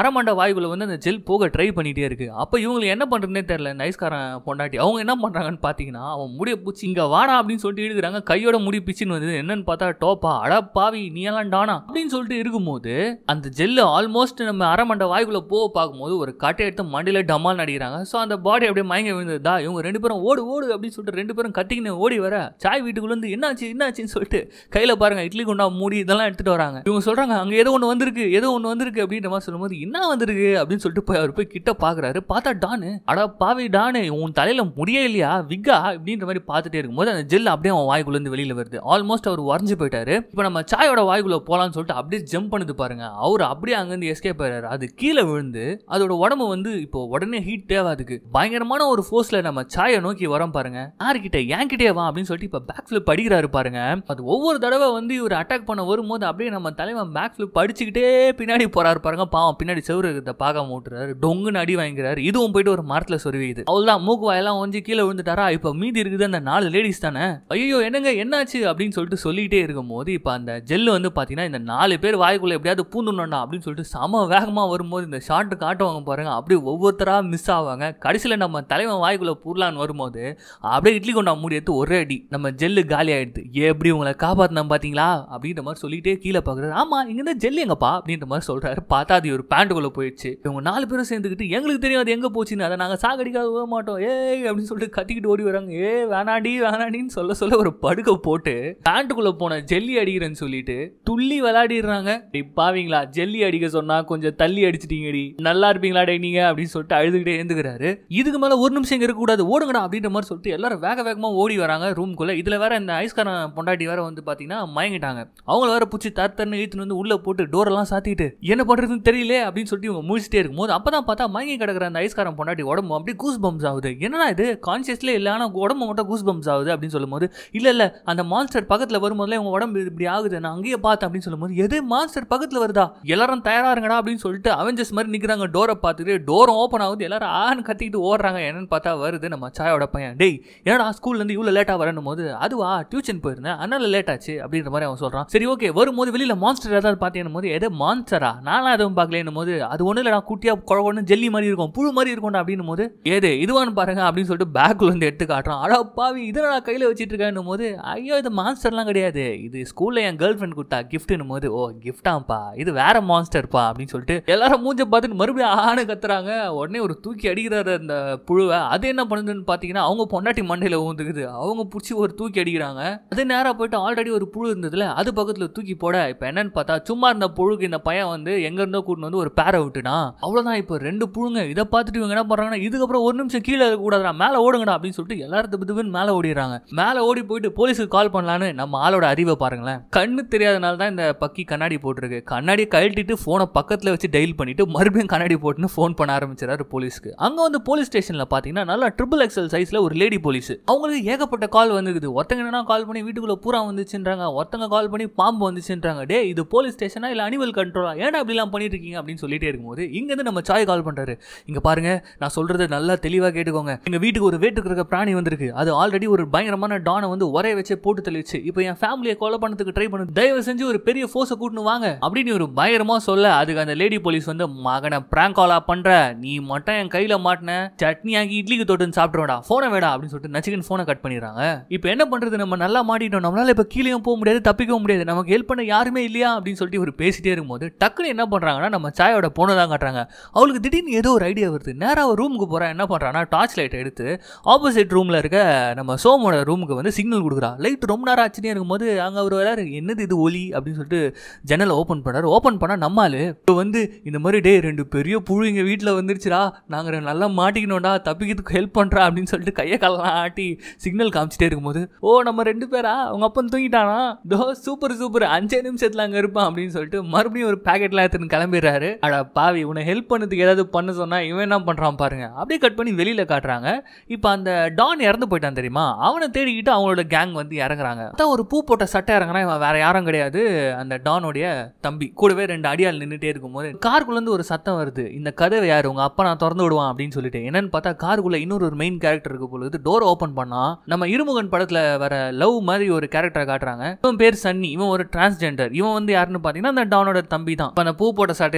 அரமண்ட வாய்க்குள்ள வந்து அந்த ஜெல் போக ட்ரை பண்ணிட்டே இருக்கு அப்ப இவங்களுக்கு என்ன பண்றதுனே தெரியல இந்த ஐஸ்காரன் பொண்டாட்டி அவங்க என்ன பண்றாங்கன்னு பாத்தீங்கன்னா அவன் முடிய பூச்சி இங்க வாடா அப்படின்னு சொல்லிட்டு இழுக்கிறாங்க கையோட முடி பிச்சுன்னு வந்து என்னன்னு பார்த்தா டோப்பா அட பாவி நீ எல்லாம் டானா அப்படின்னு சொல்லிட்டு இருக்கும்போது அந்த ஜெல்லு ஆல்மோஸ்ட் நம்ம அரமண்ட வாய்க்குள்ள போக பார்க்கும்போது ஒரு கட்டை எடுத்து மண்டியில டமால் நடிக்கிறாங்க ஸோ அந்த பாடி அப்படியே மயங்க விழுந்ததா இவங்க ரெண்டு பேரும் ஓடு ஓடு அப்படின்னு சொல்லிட்டு ரெண்டு பேரும் கத்திக்கின்னு ஓடி வர சாய் வீட்டுக்குள்ள இருந்து என்னாச்சு என்னாச்சுன்னு சொல்லிட்டு கையில பாருங்க இட்லி குண்டா மூடி இதெல்லாம் எடுத்துட்டு வராங்க இவங்க சொல்றாங்க அங்க ஏதோ ஒன்று வந்திருக்கு ஏதோ ஒன்று வந்திருக்கு அப்படின்ற மாதிரி சொல்லும்போது என்ன வந்திருக்கு அப்படின்னு சொல்லிட்டு போய் அவர் போய் கிட்ட பாக்குறாரு பார்த்தா டானு அட பாவி டானு உன் தலையில முடியே இல்லையா விக்கா இப்படின்ற மாதிரி பார்த்துட்டே இருக்கும்போது அந்த ஜெல் அப்படியே அவன் வாய்க்குள்ள இருந்து வெளியில வருது ஆல்மோஸ்ட் அவர் வரைஞ்சு போயிட்டாரு இப்போ நம்ம சாயோட வாய்க்குள்ள போலாம்னு சொல்லிட்டு அப்படியே ஜம்ப் பண்ணுது பாருங்க அவர் அப்படியே அங்கிருந்து எஸ்கேப் ஆயிடுறாரு அது கீழே விழுந்து அதோட உடம்பு வந்து இப்போ உடனே ஹீட் தேவாதுக்கு பயங்கரமான ஒரு ஃபோர்ஸ்ல நம்ம சாயை நோக்கி வரோம் பாருங்க யார்கிட்ட என்கிட்டயே வா அப்படின்னு சொல்லிட்டு இப்போ பேக் ஃபிளிப் அடிக்கிறாரு பாருங்க அது ஒவ்வொரு தடவை வந்து இவர் அட்டாக் பண்ண வரும்போது அப்படியே நம்ம தலைவன் பேக் ஃபிளிப் அடிச்சுக்கிட்டே பின்னாடி போறாரு பாருங்க பாவம் பின்னாடி செவரு இருக்கிறத பார்க்காம விட்டுறாரு டொங்குன்னு அடி வாங்கிறாரு இதுவும் போயிட்டு ஒரு மரத்துல சொருவிது அவ்வளவுதான் மூக்கு வாயெல்லாம் ஒஞ்சி கீழே விழுந்துட்டாரா இப்போ மீதி இருக்குது அந்த நாலு லேடிஸ் தானே ஐயோ என்னங்க என்னாச்சு அப்படின்னு சொல்லிட்டு சொல்லிக்கிட்டே இருக்கும்போது இப்போ அந்த ஜெல்லு வந்து பார்த்தீங்கன்னா இந்த நாலு பேர் வாய்க்குள்ள எப்படியாவது பூந்துடணும்டா அப்படின்னு சொல்லிட்டு சம வேகமாக வரும்போது இந்த ஷார்ட் காட்டுவாங்க பாருங்க அப்படியே ஒவ்வொருத்தரா மிஸ் ஆவாங்க கடைசியில் நம்ம தலைவன் வாய்க்குள்ள பூரலான்னு வரும்போது அப்படியே இட்லி கொண்டா மூடி எடுத்து ஒரே அடி நம்ம ஜெல்லு காலி ஆயிடுது எப்படி உங்களை காப்பாத்தினோம் பாத்தீங்களா அப்படின்ற மாதிரி சொல்லிட்டே கீழே பாக்குறாரு ஆமா இங்க தான் ஜெல்லு எங்கப்பா அப்படின்ற மாதிரி சொல்றாரு பார்த்தா அது ஒரு பேண்ட்டுக்குள்ள போயிடுச்சு இவங்க நாலு பேரும் சேர்ந்துக்கிட்டு எங்களுக்கு தெரியும் அது எங்க போச்சுன்னு அதை நாங்க சாகடிக்காத விட மாட்டோம் ஏய் அப்படின்னு சொல்லிட்டு கத்திக்கிட்டு ஓடி வராங்க ஏ வேணாடி வேணாடின்னு சொல்ல சொல்ல ஒரு படுக்கை போட்டு பேண்ட்டுக்குள்ள போன ஜெல்லி அடிக்கிறேன்னு சொல்லிட்டு துள்ளி விளையாடிடுறாங்க டேய் பாவீங்களா ஜெல்லி அடிக்க சொன்னா கொஞ்சம் தள்ளி அடிச்சிட்டீங்கடி நல்லா இருப்பீங்களா டே நீங்க அப்படின்னு சொல்லிட்டு அழுதுகிட்டே எழுந்துக்கிறாரு இதுக்கு மேல ஒரு நிமிஷம் இங்க இருக்கக்கூடாது ஓடுங்கடா அப்படின்ற மாதிரி சொல்லிட்டு எல்லாரும் வேக வேகமா ஓடி வராங்க ரூம்குள்ள இதுல வேற இந்த ஐஸ்காரன் பொண்டாட்டி வேற வந்து பாத்தீங்கன்னா மயங்கிட்டாங்க அவங்கள வேற பிடிச்சி தத்தன்னு இழுத்துன்னு வந்து உள்ள போட்டு டோர் எல்லாம் சாத்திட்டு என்ன பண்றதுன்னு தெரியல அப்படின்னு சொல்லிட்டு இவங்க முழிச்சிட்டே இருக்கும்போது அப்பதான் பார்த்தா மயங்கி கிடக்குற அந்த ஐஸ்காரன் பொண்டாட்டி உடம்பு அப்படியே கூஸ் பம்ஸ் ஆகுது என்னடா இது கான்சியஸ்ல இல்ல ஆனா உடம்பு மட்டும் கூஸ் பம்ஸ் ஆகுது அப்படின்னு சொல்லும்போது இல்ல இல்ல அந்த மான்ஸ்டர் பக்கத்துல வரும்போதுல உங்க உடம்பு இப்படி ஆகுது நான் அங்கேயே பார்த்தேன் அப்படின்னு சொல்லும்போது எது மான்ஸ்டர் பக்கத்துல வருதா எல்லாரும் தயாரா இருங்கடா அப்படின்னு சொல்லிட்டு அவெஞ்சர்ஸ் மாதிரி நிக்கிறாங்க டோரை பார்த்துட்டு டோரும் ஓப்பன் ஆகுது எல்லாரும் ஆன்னு கத்திக்கிட்டு ஓடுறாங்க என்னன்னு பார்த்தா வருது நம்ம சாயோட பையன் டேய் என்னடா ஸ்கூல்ல இருந்து இவ்வளவு லேட்டா வரணும் போது அதுவா டியூஷன் போயிருந்தேன் அதனால லேட் ஆச்சு அப்படின்ற மாதிரி அவன் சொல்றான் சரி ஓகே வரும்போது வெளியில மான்ஸ்டர் ஏதாவது பார்த்தேன் போது எது மான்ஸ்டரா நானும் எதுவும் பார்க்கலன்னும் போது அது ஒண்ணு இல்லடா குட்டியா குழந்தை ஜெல்லி மாதிரி இருக்கும் புழு மாதிரி இருக்கும்டா அப்படின்னும் போது ஏது இதுவான்னு பாருங்க அப்படின்னு சொல்லிட்டு பேக்ல இருந்து எடுத்து காட்டுறான் அடா பாவி இதை நான் கையில வச்சிட்டு இருக்கேன்னும் போது ஐயோ இது மான்ஸ்டர்லாம் கிடையாது இது ஸ்கூல்ல என் கேர்ள் ஃப்ரெண்ட் கொடுத்தா கிஃப்ட்னும் போது ஓ கிஃப்டாப்பா இது வேற மான்ஸ்டர்ப்பா அப்படின்னு சொல்லிட்டு எல்லாரும் மூஞ்ச பார்த்துட்டு மறுபடியும் ஆணு கத்துறாங்க உடனே ஒரு தூக்கி அடிக்கிறாரு அந்த புழுவை அது என்ன பண்ணுதுன்னு பார்த்தீங்கன்னா அவங்க பொண்டாட்டி மண்டையில் ஊந்துக்குது அவங்க பிடிச்சி ஒரு தூக்கி அடிக்கிறாங்க அது நேராக போயிட்டு ஆல்ரெடி ஒரு புழு இருந்ததுல அது பக்கத்தில் தூக்கி போட இப்போ என்னன்னு பார்த்தா சும்மா இருந்த புழுக்கு இந்த பையன் வந்து எங்க இருந்தோ கூட்டின்னு வந்து ஒரு பேரை விட்டுனா அவ்வளோதான் இப்போ ரெண்டு புழுங்க இதை பார்த்துட்டு இவங்க என்ன பண்ணுறாங்கன்னா இதுக்கப்புறம் ஒரு நிமிஷம் கீழே இருக்கக்கூடாதுடா மேலே ஓடுங்கடா அப்படின்னு சொல்லிட்டு எல்லாரும் திப்பு திப்புன்னு மேலே ஓடிடுறாங்க மேலே ஓடி போயிட்டு போலீஸுக்கு கால் பண்ணலான்னு நம்ம ஆளோட அறிவை பாருங்களேன் கண்ணு தெரியாதனால தான் இந்த பக்கி கண்ணாடி போட்டிருக்கு கண்ணாடியை கழட்டிட்டு ஃபோனை பக்கத்தில் வச்சு டெயில் பண்ணிட்டு மறுபடியும் கண்ணாடி போட்டுன்னு ஃபோன் பண்ண ஆரம்பிச்சிடாரு போலீஸ்க்கு அங்கே வந்து போலீஸ் ஸ்டேஷனில் பார்த்தீங்கன்னா நல்லா ட்ரிபிள் எக்ஸல் சைஸில் ஒரு லேடி போலீஸ் அவங்களுக்கு ஏகப்பட்ட கால் வந்துருக்குது ஒருத்தங்க என்னன்னா கால் பண்ணி வீட்டுக்குள்ள பூரா வந்துச்சுன்றாங்க ஒருத்தங்க கால் பண்ணி பாம்பு வந்துச்சுன்றாங்க டே இது போலீஸ் ஸ்டேஷனா இல்லை அனிமல் கண்ட்ரோலா ஏன்டா அப்படிலாம் பண்ணிட்டு இருக்கீங்க அப்படின்னு சொல்லிட்டே இருக்கும்போது இங்கேருந்து நம்ம சாய் கால் பண்ணுறாரு இங்கே பாருங்க நான் சொல்றது நல்லா தெளிவாக கேட்டுக்கோங்க எங்கள் வீட்டுக்கு ஒரு வேட்டுக்கு இருக்க பிராணி வந்திருக்கு அது ஆல்ரெடி ஒரு பயங்கரமான டானை வந்து ஒரே வச்சு போட்டு தெளிச்சு இப்போ என் ஃபேமிலியை கொலை பண்ணதுக்கு ட்ரை பண்ணு தயவு செஞ்சு ஒரு பெரிய ஃபோர்ஸை கூட்டின்னு வாங்க அப்படின்னு ஒரு பயங்கரமா சொல்ல அதுக்கு அந்த லேடி போலீஸ் வந்து மகனை பிராங்க் காலா பண்ற நீ மட்டும் என் கையில மாட்டின சட்னி ஆக்கி இட்லிக்கு தொட்டுன்னு சாப்பிட்றோடா போனை வேடா அப்படின்னு சொல்லிட்டு நச்சிக்கன் போனை கட் பண்ணிடுறாங்க இப்போ என்ன பண்றது நம்ம நல்லா மாட்டிட்டோம் நம்மளால இப்போ கீழேயும் போக முடியாது தப்பிக்கவும் முடியாது நமக்கு ஹெல்ப் பண்ண யாருமே இல்லையா அப்படின்னு சொல்லிட்டு இவர் பேசிட்டே இருக்கும்போது டக்குன்னு என்ன பண்றாங்கன்னா நம்ம சாயோட போனை தான் காட்டுறாங்க அவளுக்கு திடீர்னு ஏதோ ஒரு ஐடியா வருது நேராக ரூமுக்கு போறா என்ன பண்றான்னா டார்ச் லைட் எடுத்து ஆப்போசிட் ரூம்ல இருக்க நம்ம சோமோட ரூமுக்கு வந்து சிக்னல் கொடுக்குறா லைட் ரொம்ப நேரம் ஆச்சுனே இருக்கும்போது அங்க அவர் வேற என்னது இது ஒலி அப்படின்னு சொல்லிட்டு ஜன்னலை ஓப்பன் பண்ணாரு ஓப்பன் பண்ணா நம்மாலு இப்போ வந்து இந்த மாதிரி டே ரெண்டு பெரிய புழு எங்கள் வீட்டில் வந்துருச்சுடா நாங்கள் நல்லா மாட்டிக்கணும்டா தப்பிக்கிறதுக்கு ஹெல்ப் பண்ணுறா அப்படின்னு சொல்லிட்டு கையை காலெல்லாம் ஆட்டி சிக்னல் காமிச்சிட்டே இருக்கும்போது ஓ நம்ம ரெண்டு பேரா அவங்க அப்பன் தூங்கிட்டானா தோ சூப்பர் சூப்பர் அஞ்சே நிமிஷத்தில் அங்கே இருப்பான் அப்படின்னு சொல்லிட்டு மறுபடியும் ஒரு பேக்கெட்லாம் எடுத்துன்னு கிளம்பிடுறாரு அட பாவி உன்னை ஹெல்ப் பண்ணதுக்கு ஏதாவது பண்ண சொன்னால் இவன் என்ன பண்ணுறான் பாருங்க அப்படியே கட் பண்ணி வெளியில் காட்டுறாங்க இப்போ அந்த டான் இறந்து போயிட்டான் தெரியுமா அவனை தேடிக்கிட்டு அவங்களோட கேங் வந்து இறங்குறாங்க அதான் ஒரு பூ போட்ட சட்டை இறங்குறான் இவன் வேற யாரும் கிடையாது அந்த டானோடைய தம்பி கூடவே ரெண்டு அடியால் நின்றுட்டே இருக்கும்போது காருக்குள்ளேருந்து ஒரு சத்தம் வருது இந்த கதவை யார் உங்க அப்பா நான் திறந்து விடுவான் அப்படின்னு சொல்லிட்டு என்னன்னு பார்த்தா காருக்குள்ள இன்னொரு ஒரு மெயின் கேரக்டர் இருக்கு பொழுது டோர் ஓப்பன் பண்ணா நம்ம இருமுகன் படத்துல வர லவ் மாதிரி ஒரு கேரக்டரை காட்டுறாங்க இவன் பேர் சன்னி இவன் ஒரு டிரான்ஸ்ஜெண்டர் இவன் வந்து யாருன்னு பார்த்தீங்கன்னா அந்த டானோட தம்பி தான் இப்ப அந்த பூ போட்ட சட்டையை தான் காட்டுறாங்க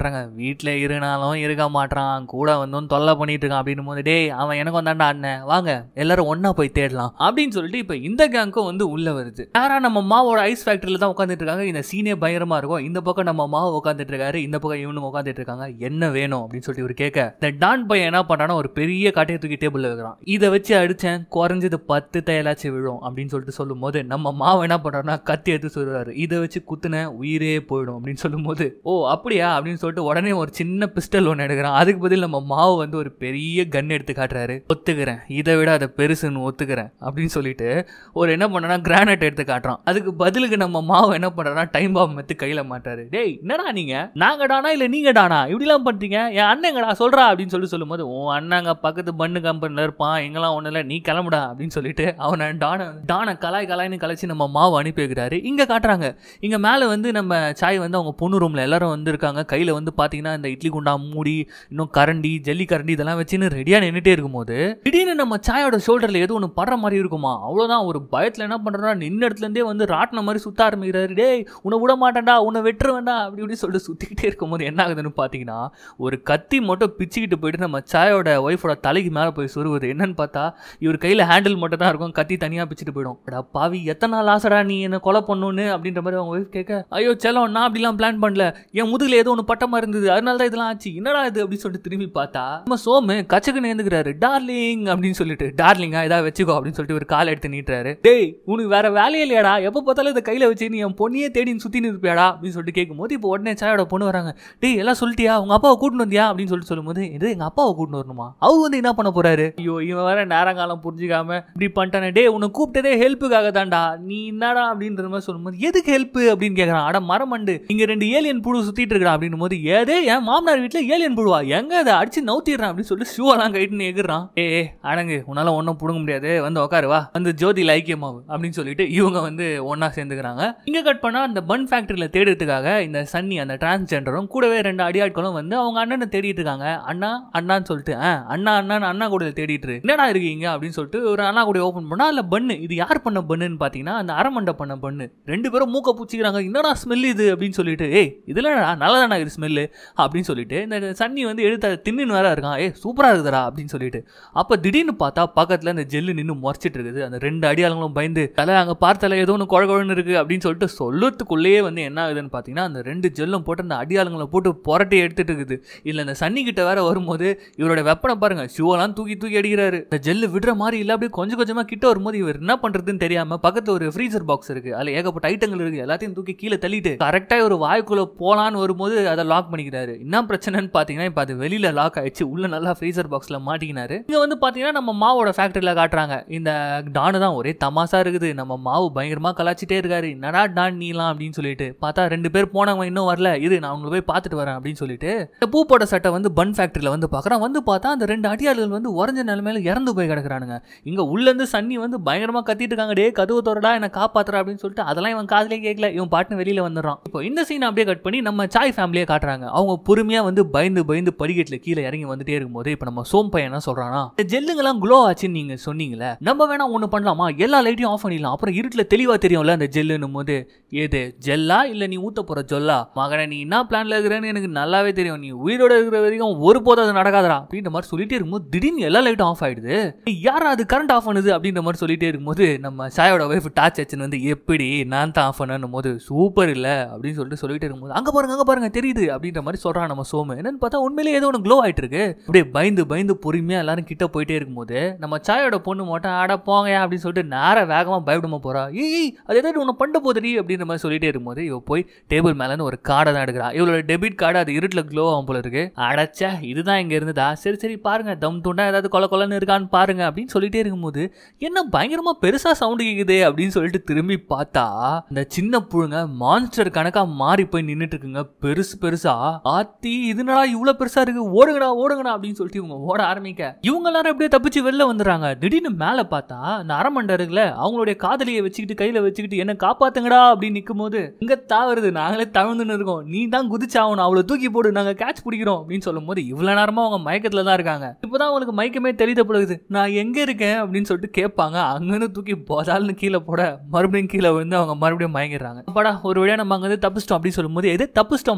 பாருங்க வீட்டில் இருனாலும் இருக்க மாட்டான் கூட வந்தும் தொல்லை பண்ணிட்டு இருக்கான் அப்படின்னும் போது டேய் அவன் எனக்கு வந்தாண்டா அண்ணன் வாங்க எல்லாரும் ஒண்ணா போய் தேடலாம் அப்படின்னு சொல்லிட்டு இப்போ இந்த கேங்க்கும் வந்து உள்ள வருது யாரா நம்ம மாவோட ஐஸ் ஃபேக்டரியில தான் உட்காந்துட்டு இருக்காங்க இந்த சீனே பயங்கரமா இருக்கும் இந்த பக்கம் நம்ம மாவு உட்காந்துட்டு இருக்காரு இந்த பக்கம் இவனும் உட்காந்துட்டு இருக்காங்க என்ன வேணும் அப்படின்னு சொல்லிட்டு இவர் கேட்க இந்த டான் பையன் என்ன பண்ணானா ஒரு பெரிய காட்டையை தூக்கி டேபிள்ல வைக்கிறான் இதை வச்சு அடிச்சேன் குறைஞ்சது பத்து தையலாச்சும் விழும் அப்படின்னு சொல்லிட்டு சொல்லும் போது நம்ம மாவு என்ன பண்றாருன்னா கத்தி எடுத்து சொல்றாரு இதை வச்சு குத்துன உயிரே போயிடும் அப்படின்னு சொல்லும்போது ஓ அப்படியா அப்படின்னு சொல்லிட்டு உடனே ஒரு சின்ன பிஸ்டல் ஒன்று எடுக்கிறான் அதுக்கு பதில் நம்ம மாவு வந்து ஒரு பெரிய கன் எடுத்து காட்டுறாரு ஒத்துக்கிறேன் இதை விட அதை பெருசுன்னு ஒத்துக்கிறேன் அப்படின்னு சொல்லிட்டு ஒரு என்ன பண்ணனா கிரானைட் எடுத்து காட்டுறான் அதுக்கு பதிலுக்கு நம்ம மாவு என்ன பண்றாருன்னா டைம் பாம் எடுத்து கையில மாட்டாரு டேய் என்னடா நீங்க நாங்க டானா இல்ல நீங்க டானா இப்படிலாம் பண்றீங்க என் அண்ணங்கடா சொல்றா அப்படின்னு சொல்லி சொல்லும்போது உன் அண்ணங்க பக்கத்து பண்ணு கம்பெனில இருப்பான் எங்கெல்லாம் ஒண்ணு இல்ல நீ கிளம்புடா அப்படின்னு சொல்லிட்டு அவனை டான டான கலாய் கலாய்னு கலைச்சு நம்ம மாவு அனுப்பி வைக்கிறாரு இங்க காட்டுறாங்க இங்க மேல வந்து நம்ம சாய் வந்து அவங்க பொண்ணு ரூம்ல எல்லாரும் வந்து இருக்காங்க கையில வந்து பாத்தீங்கன்னா இந்த இட்லி குண்டா மூடி இன்னும் கரண்டி ஜல்லி கரண்டி இதெல்லாம் வச்சுன்னு ரெடியா நின்னுட்டே இருக்கும்போது திடீர்னு நம்ம சாயோட ஷோல்டர்ல ஏதோ ஒன்று படுற மாதிரி இருக்குமா அவ்வளவுதான் ஒரு பயத்துல என்ன பண்றா நின்ன இடத்துல இருந்தே வந்து ராட்டின மாதிரி சுத்த ஆரம்பிக்கிறாரு டேய் உன்னை விட மாட்டேன்டா உன்னை வெட்டுற வேண்டாம் அப்படி இப்படி சொல்லிட்டு சுத்திக்கிட்டே இருக்கும்போது என்ன ஆகுதுன்னு பாத்தீங்கன்னா ஒரு கத்தி மட்டும் பிச்சுக்கிட்டு போயிட்டு நம்ம சாயோட ஒய்ஃபோட தலைக்கு மேல போய் சொருவுது என்னன்னு பார்த்தா இவர் கையில ஹேண்டில் மட்டும் தான் இருக்கும் கத்தி தனியா பிச்சுட்டு போயிடும் அடா பாவி எத்தனை நாள் ஆசடா நீ என்ன கொலை பண்ணுன்னு அப்படின்ற மாதிரி அவங்க ஒய்ஃப் கேட்க ஐயோ செல்லம் நான் அப்படிலாம் பிளான் பண்ணல என் முதுகுல ஏதோ ஒன்று பட்டமா இருந்தது அதனால தான் இதெல்லாம் ஆச்சு என்னடா இது அப்படின்னு சொல்லிட்டு திரும்பி பார்த்தா நம்ம சோமு கச்சக்கு நேர்ந்துக்கிறாரு டார்லிங் அப்படின்னு சொல்லிட்டு டார்லிங்கா ஏதாவது வச்சுக்கோ அப்படின்னு சொல்லிட்டு ஒரு கால் எடுத்து நீட்டுறாரு டேய் உனக்கு வேற வேலையே இல்லையாடா எப்போ பார்த்தாலும் இதை கையில வச்சு நீ என் பொண்ணையே தேடி சுத்தி இருப்பியாடா அப்படின்னு சொல்லிட்டு கேட்கும்போது இப்போ உடனே சாயோட பொண்ணு வராங்க டேய் எல்லாம் சொல்லிட்டியா உங்க அப்பாவை கூட்டிட்டு வந்தியா அப்படின்னு சொல்லிட்டு சொல்லும்போது இது எங்க அப்பாவை கூட்டிட்டு வரணுமா அவர் வந்து என்ன பண்ண போறாரு ஐயோ இவன் வேற நேரங்காலம் புரிஞ்சுக்காம இப்படி பண்ணிட்டானே டேய் உன்னை கூப்பிட்டதே ஹெல்ப்புக்காக தான்டா நீ என்னடா அப்படின்ற மாதிரி சொல்லும்போது எதுக்கு ஹெல்ப் அப்படின்னு கேட்கறான் அட மரமண்டு இங்க ரெண்டு ஏலியன் புழு சுத்திட்டு இருக்கா அப்படின்னும் போது ஏதே என் மாமனார் வீட்டுல ஏலியன் புழுவா எங்க அதை அடிச்சு நவுத்திடுறான் அப்படின்னு சொல்லிட்டு ஷூவெல்லாம் கைட்டுன்னு எகிறான் ஏ ஏ, அடங்கு உன்னால ஒன்றும் புடுங்க முடியாது வந்து உட்காரு வா வந்து ஜோதியில் ஐக்கியமாவு அப்படின்னு சொல்லிட்டு இவங்க வந்து ஒண்ணா சேர்ந்துக்கிறாங்க இங்க கட் பண்ணா அந்த பன் ஃபேக்டரியில தேடுறதுக்காக இந்த சன்னி அந்த டிரான்ஸ்ஜெண்டரும் கூடவே ரெண்டு அடியாட்களும் வந்து அவங்க அண்ணனை தேடிட்டு இருக்காங்க அண்ணா அண்ணான்னு சொல்லிட்டு "ஆ, அண்ணா அண்ணான்னு அண்ணா கூட தேடிட்டு இரு. என்னடா இருக்கீங்க அப்படின்னு சொல்லிட்டு ஒரு அண்ணா கூட ஓப்பன் பண்ணா இல்ல பண்ணு இது யார் பண்ண பண்ணுன்னு பாத்தீங்கன்னா அந்த அரமண்டை பண்ண பண்ணு ரெண்டு பேரும் மூக்க பூச்சிக்கிறாங்க என்னடா ஸ்மெல் இது அப்படின்னு சொல்லிட்டு ஏய் இதுல நல்லதானா இது ஸ்மெல்லு அப்படின்னு சொல்லிட்டு இந்த சன்னி வந்து எடுத்து அதை தின்னுன்னு வேற இருக்கான் ஏய் சூப்பரா இருக்குதுடா அப்படின்னு சொல்லிட்டு அப்ப திடீர்னு பார்த்தா பக்கத்துல இந்த ஜெல்லு நின்று முறைச்சிட்டு இருக்குது அந்த ரெண்டு அடியாளங்களும் பயந்து தலை அங்க பார்த்தால ஏதோ ஒன்று குழ குழன்னு இருக்கு அப்படின்னு சொல்லிட்டு சொல்லத்துக்குள்ளேயே வந்து என்ன ஆகுதுன்னு பார்த்தீங்கன்னா அந்த ரெண்டு ஜெல்லும் போட்டு அந்த அடியாளுங்களை போட்டு புரட்டி எடுத்துட்டு இருக்குது இல்லை இந்த சன்னி கிட்ட வேற வரும்போது இவரோட வெப்பனை பாருங்க ஷூவெல்லாம் தூக்கி தூக்கி அடிக்கிறாரு இந்த ஜெல்லு விடுற மாதிரி இல்லை அப்படியே கொஞ்சம் கொஞ்சமா கிட்ட வரும்போது இவர் என்ன பண்றதுன்னு தெரியாம பக்கத்துல ஒரு ஃப்ரீசர் பாக்ஸ் இருக்கு அதுல ஏகப்பட்ட ஐட்டங்கள் இருக்கு எல்லாத்தையும் தூக்கி கீழே தள்ளிட்டு கரெக்டா ஒரு வாய்க்குள்ள போலான்னு வரும்போது அதை லாக் பண்ணிக்கிறாரு என்ன பிரச்சனைன்னு பாத்தீங்கன்னா இப்போ அது வெளியில லாக் ஆயிடுச்சு உள்ள நல்லா ஃப்ரீசர் பாக்ஸ்ல மாட்டிக்கினாரு இங்க வந்து பாத்தீங்கன்னா நம்ம மாவோட ஃபேக்டரியில காட்டுறாங்க இந்த டானு தான் ஒரே தமாசா இருக்குது நம்ம மாவு பயங்கரமா கலாச்சிட்டே இருக்காரு என்னடா டான் நீலாம் அப்படின்னு சொல்லிட்டு பார்த்தா ரெண்டு பேர் போனவங்க இன்னும் வரல இது நான் உங்களை போய் பார்த்துட்டு வரேன் அப்படின்னு சொல்லிட்டு இந்த பூ போட்ட சட்டை வந்து பன் ஃபேக்டரியில வந்து பார்க்கறான் வந்து பார்த்தா அந்த ரெண்டு அடியாளர்கள் வந்து உறைஞ்ச நிலைமையில இறந்து போய் கிடக்குறானுங்க இங்க உள்ள இருந்து சன்னி வந்து பயங்கரமா கத்திட்டு இருக்காங்க டே கதவு தோறடா என்ன காப்பாத்துறா அப்படின்னு சொல்லிட்டு அதெல்லாம் இவன் காதுலயே கேட்கல இவன் பாட்டுன்னு வெளியில வந்துடுறான் இப்போ இந்த சீன் அப்படியே கட் பண்ணி நம்ம சாய் ஃபேமிலியை காட்டுறாங்க அவங்க பொறுமையா வந்து பயந்து பயந்து படிக்கட்டுல கீழே இறங்கி வந்துட்டே இருக்கும்போது இப்போ நம்ம சோம் பையன் என்ன சொல்றானா இந்த ஜெல்லுங்கெல்லாம் க்ளோ ஆச்சுன்னு நீங்க சொன்னீங்களே நம்ம வேணா ஒண்ணு பண்ணலாமா எல்லா லைட்டையும் ஆஃப் பண்ணிடலாம் அப்புறம் இருட்டுல தெளிவா தெரியும்ல அந்த ஜெல்லுன்னும் போது ஏது ஜெல்லா இல்ல நீ ஊத்த போற ஜொல்லா மகனே நீ என்ன பிளான்ல இருக்கிறேன்னு எனக்கு நல்லாவே தெரியும் நீ உயிரோட இருக்கிற வரைக்கும் ஒரு போதும் அது நடக்காதடா அப்படின்ற மாதிரி சொல்லிட்டே இருக்கும்போது திடீர்னு எல்லா லைட்டும் ஆஃப் ஆயிடுது யாரா அது கரண்ட் ஆஃப் பண்ணுது அப்படின்ற மாதிரி சொல்லிட்டே இருக்கும்போது நம்ம சாயோட ஒய்ஃப் டார்ச் வச்சுன்னு வந்து எப்படி நான் தான் ஆஃப் பண்ணணும் போது சூப்பர் இல்ல அப்படின்னு சொல்லிட்டு சொல்லிட்டே இருக்கும்போது அங்க பாருங்க அங்க பாருங்க தெரியுது அப்படின்ற மாதிரி சொல்றான் நம்ம சோமு என்னன்னு பார்த்தா உண்மையிலேயே ஏதோ ஒன்று க்ளோ ஆயிட்டு இருக்கு அப்படியே பயந்து பயந்து பொறுமையா எல்லாரும் கிட்ட போயிட்டே இருக்கும்போது நம்ம சாயோட பொண்ணு மட்டும் ஆட போங்க அப்படின்னு சொல்லிட்டு நேர வேகமா பயப்படாம போறா ஏய் ஏய், அது ஏதாவது உன்னை பண்ண போதுடி அப்படின்ற மாதிரி சொல்லிட்டே இருக்கும்போது இவ போய் டேபிள் மேல ஒரு கார்டை தான் எடுக்கிறா இவளோட டெபிட் கார்டு அது இருட்டில் க்ளோ ஆகும் போல இருக்கு அடைச்சா இதுதான் இங்க இருந்ததா சரி சரி பாருங்க தம் துண்டா ஏதாவது கொல கொலன்னு இருக்கான்னு பாருங்க அப்படின்னு சொல்லிட்டே இருக்கும்போது என்ன பயங்கரமா பெருசா சவுண்டு கேக்குதே அப்படின்னு சொல்லிட்டு திரும்பி பார்த்தா இந்த சின்ன புழுங்க மான்ஸ்டர் கணக்கா மாறி போய் நின்னுட்டு இருக்குங்க பெருசு பெருசா ஆத்தி இதுனடா இவ்வளவு பெருசா இருக்கு ஓடுங்கடா ஓடுங்கடா அப்படின்னு சொல்லிட்டு இவங்க ஓட ஆரம்பிக்க இவங்க எல்லாரும் அப்படியே தப்பிச்சு வெளில வந்துடுறாங்க திடீர்னு மேல பார்த்தா இந்த அரமண்டை இருக்குல்ல அவங்களுடைய காதலியை வச்சுக்கிட்டு கையில வச்சுக்கிட்டு என்ன காப்பாத்துங்கடா அப்படின்னு நிற்கும் போது இங்க தாவருது நாங்களே தழுந்துன்னு இருக்கோம் நீ தான் குதிச்சாகணும் அவளை தூக்கி போடு நாங்க கேட்ச் பிடிக்கிறோம் அப்படின்னு சொல்லும் போது இவ்வளவு நேரமா அவங்க மயக்கத்துல தான் இருக்காங்க இப்பதான் அவங்களுக்கு மயக்கமே தெரியப்படுது நான் எங்க இருக்கேன் அப்படின்னு சொல்லிட்டு கேட்பாங்க அங்கிருந்து தூக்கி போதால்னு கீழே போட மறுபடியும் கீழே விழுந்து அவங்க மறுபடியும் மயங்கிடுறாங்க அப்பாடா ஒரு வழியா நம்ம அங்க வந்து தப்பிச்சிட்டோம் அப்படின்னு சொல்லும்போது எது தப்பிச்சிட்டோமா அது நம்ம